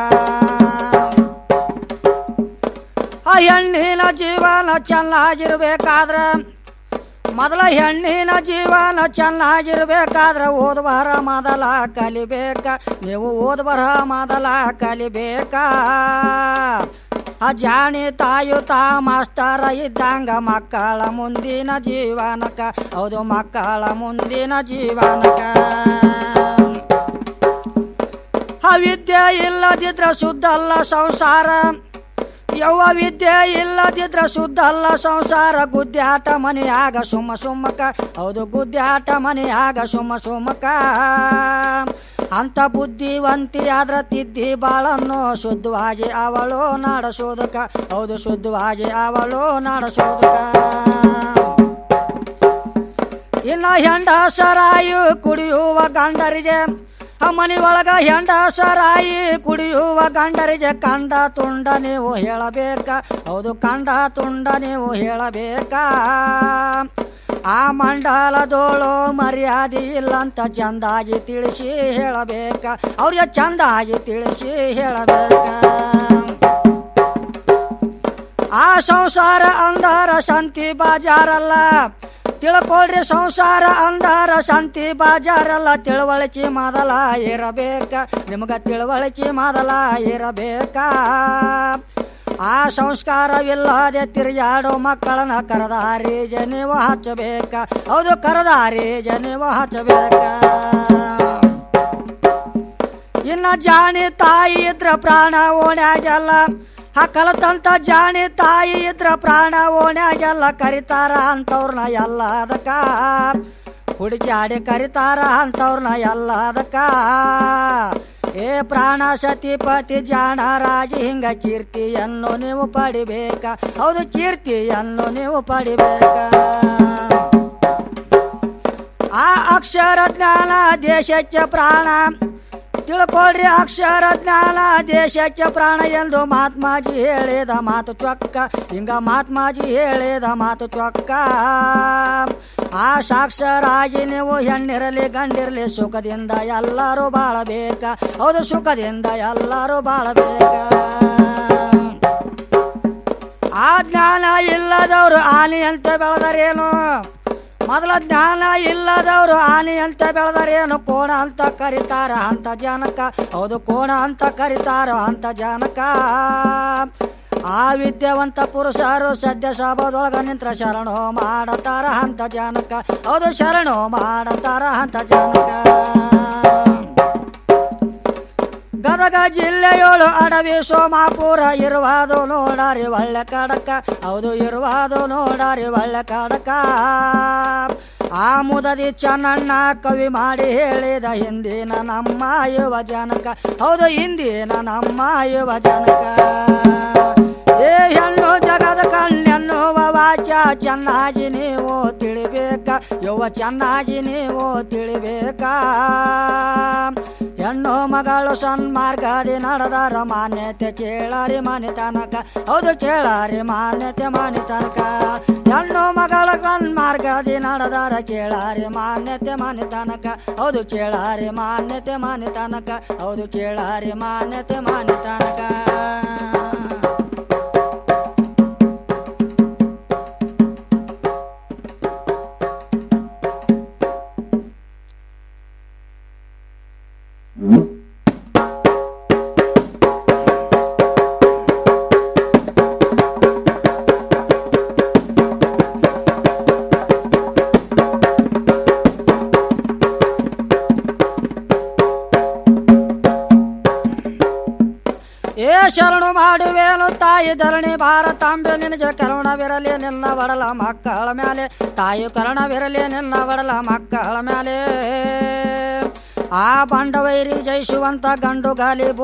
ಆ ಹೆಣ್ಣಿನ ಜೀವನ ಚೆನ್ನಾಗಿರ್ಬೇಕಾದ್ರ ಮೊದಲ ಹೆಣ್ಣಿನ ಜೀವನ ಚೆನ್ನಾಗಿರ್ಬೇಕಾದ್ರೆ ಓದ್ಬಾರ ಮೊದಲ ಕಲಿಬೇಕ ನೀವು ಓದ್ಬಾರ ಮೊದಲ ಕಲಿಬೇಕ ಆ ಜಾಣಿ ತಾಯು ತಾ ಮಾಸ್ತರ ಇದ್ದಂಗ ಮಕ್ಕಳ ಮುಂದಿನ ಜೀವನಕ ಹೌದು ಮಕ್ಕಳ ಮುಂದಿನ ಜೀವನಕ ಆ ವಿದ್ಯೆ ಇಲ್ಲದಿದ್ರ ಶುದ್ಧಲ್ಲ ಸಂಸಾರ ಯವ್ವ ವಿದ್ಯೆ ಇಲ್ಲದಿದ್ರ ಶುದ್ಧ ಅಲ್ಲ ಸಂಸಾರ ಗುದ್ದ್ಯಾಟ ಮನೆಯಾಗ ಸುಮ್ಮ ಸುಮ್ಮಕ ಹೌದು ಗುದ್ದ್ಯಾಟ ಮನೆಯಾಗ ಸುಮ್ಮ ಸುಮ್ಮಕ ಅಂತ ಬುದ್ಧಿವಂತಿ ಆದ್ರ ತಿದ್ದಿ ಬಾಳನ್ನು ಶುದ್ಧವಾಗಿ ಅವಳು ನಡೆಸೋದಕ ಹೌದು ಶುದ್ಧವಾಗಿ ಅವಳು ನಡೆಸೋದಕ ಇನ್ನ ಹೆಂಡ ಸರಾಯು ಕುಡಿಯುವ ಗಂಡರಿಗೆ ಆ ಮನಿ ಒಳಗ ಹೆಂಡ ಸರಾಯಿ ಕುಡಿಯುವ ಗಂಡರಿಗೆ ಕಂಡ ತುಂಡ ನೀವು ಹೇಳಬೇಕ ಹೌದು ಕಂಡ ತುಂಡ ನೀವು ಹೇಳಬೇಕ ಆ ಮಂಡಲದೋಳು ಮರ್ಯಾದೆ ಇಲ್ಲಂತ ಚಂದಾಗಿ ತಿಳಿಸಿ ಹೇಳಬೇಕ ಅವ್ರಿಗೆ ಚಂದಾಗಿ ತಿಳಿಸಿ ಹೇಳಬೇಕ ಆ ಸಂಸಾರ ಅಂದಾರ ಶಾಂತಿ ಬಾಜಾರಲ್ಲ ತಿಳ್ಕೊಳ್ರಿ ಸಂಸಾರ ಅಂದಾರ ಶಾಂತಿ ಬಾಜಾರಲ್ಲ ತಿಳುವಳಿಕೆ ಮೊದಲ ಇರಬೇಕ ನಿಮಗ ತಿಳುವಳಿಕೆ ಮೊದಲ ಇರಬೇಕ ಆ ಸಂಸ್ಕಾರವಿಲ್ಲದೆ ತಿರುಗಾಡೋ ಮಕ್ಕಳನ್ನ ಕರದಾರಿ ಜನಿವು ಹಚ್ಚಬೇಕ ಹೌದು ಕರದಾರಿ ಜನಿವು ಹಚ್ಚಬೇಕ ಇನ್ನ ಜಾಣಿ ತಾಯಿ ಇದ್ರ ಪ್ರಾಣ ಓಣ್ಯಾಗೆಲ್ಲ ಆ ಕಲತಂತ ಜಾಣಿ ತಾಯಿ ಇದ್ರ ಪ್ರಾಣ ಓಣ್ಯಾಗೆಲ್ಲ ಕರಿತಾರ ಅಂತವ್ರನ್ನ ಎಲ್ಲ ಅದಕ್ಕ ಹುಡುಕ್ಯಾಡಿ ಕರಿತಾರ ಅಂತವ್ರನ್ನ ಎಲ್ಲ ಅದಕ್ಕ ಏ ಪ್ರಾಣ ಸತಿಪತಿ ಜಾಣರಾಗಿ ಹಿಂಗ ಕೀರ್ತಿಯನ್ನು ನೀವು ಪಡಿಬೇಕ ಹೌದು ಕೀರ್ತಿಯನ್ನು ನೀವು ಪಡಿಬೇಕ ಆ ಅಕ್ಷರ ಜ್ಞಾನ ದೇಶಕ್ಕೆ ಪ್ರಾಣ ತಿಳ್ಕೊಳ್ರಿ ಅಕ್ಷರ ಜ್ಞಾನ ದೇಶಕ್ಕೆ ಪ್ರಾಣ ಎಂದು ಮಹಾತ್ಮಾಜಿ ಹೇಳಿದ ಮಾತು ಚೊಕ್ಕ ಹಿಂಗ ಮಹಾತ್ಮಾಜಿ ಹೇಳಿದ ಮಾತು ಚೊಕ್ಕ ಆ ಸಾಕ್ಷರಾಗಿ ನೀವು ಹೆಣ್ಣಿರಲಿ ಗಂಡಿರಲಿ ಸುಖದಿಂದ ಎಲ್ಲರೂ ಬಾಳಬೇಕ ಹೌದು ಸುಖದಿಂದ ಎಲ್ಲರೂ ಬಾಳಬೇಕ ಆ ಜ್ಞಾನ ಇಲ್ಲದವರು ಆನಿ ಅಂತ ಬೆಳೆದರೇನು ಮೊದಲ ಜ್ಞಾನ ಇಲ್ಲದವರು ಆನಿ ಅಂತ ಬೆಳೆದರೇನು ಕೋಣ ಅಂತ ಕರಿತಾರ ಅಂತ ಜನಕ ಹೌದು ಕೋಣ ಅಂತ ಕರಿತಾರ ಅಂತ ಜನಕ ಆ ವಿದ್ಯಾವಂತ ಪುರುಷರು ಸದ್ಯ ಸಭದೊಳಗ ನಿಂತ್ರ ಶರಣು ಮಾಡತಾರ ಹಂತ ಜನಕ ಹೌದು ಶರಣು ಮಾಡತಾರ ಹಂತ ಜನಕ ಗದಗ ಜಿಲ್ಲೆಯೋಳು ಅಡವಿ ಸೋಮಾಪುರ ಇರುವುದು ನೋಡಾರಿ ಒಳ್ಳೆ ಕಡಕ ಹೌದು ಇರುವುದು ನೋಡಾರಿ ಒಳ್ಳೆ ಕಡಕ ಆ ಮುದದಿ ಚೆನ್ನಣ್ಣ ಕವಿ ಮಾಡಿ ಹೇಳಿದ ಹಿಂದಿನ ನಮ್ಮ ಯುವ ಜನಕ ಹೌದು ಹಿಂದಿನ ನಮ್ಮ ಯುವ ಜನಕ ಏ ಹೆಣ್ಣು ಜಗದ ಕಣ್ಣೆನ್ನುವ ವಾಚ ಚೆನ್ನಾಗಿ ನೀವು ತಿಳಿಬೇಕ ಯುವ ಚೆನ್ನಾಗಿ ನೀವು ತಿಳಿಬೇಕಾ ಹೆಣ್ಣು ಮಗಳು ಸನ್ಮಾರ್ಗದಿ ನಡೆದಾರ ಮಾನ್ಯತೆ ಕೇಳಾರಿ ಮಾನಿ ತನಕ ಹೌದು ಕೇಳಾರಿ ಮಾನ್ಯತೆ ಮಾನಿ ತನಕ ಹೆಣ್ಣು ಮಗಳ ಸನ್ಮಾರ್ಗದಿ ನಡೆದಾರ ಕೇಳಾರಿ ಮಾನ್ಯತೆ ಮಾನಿ ತನಕ ಹೌದು ಕೇಳಾರಿ ಮಾನ್ಯತೆ ಮಾನಿ ತನಕ ಹೌದು ಕೇಳಾರಿ ಮಾನ್ಯತೆ ಮಾನಿ ತನಕ ಏ ಶರಣು ಮಾಡುವೇನು ತಾಯಿ ಧರಣಿ ಭಾರತಾಂಬೆ ನಿನಗೆ ಕರುಣವಿರಲಿ ನಿನ್ನ ಒಡಲ ಮಕ್ಕಳ ಮ್ಯಾಲೆ ತಾಯಿ ಕರುಣವಿರಲಿ ನಿನ್ನ ಒಡಲ ಮಕ್ಕಳ ಮ್ಯಾಲೆ ಆ ಬಂಡವೈರಿ ಜಯಿಸುವಂತ ಗಂಡು ಗಾಲಿ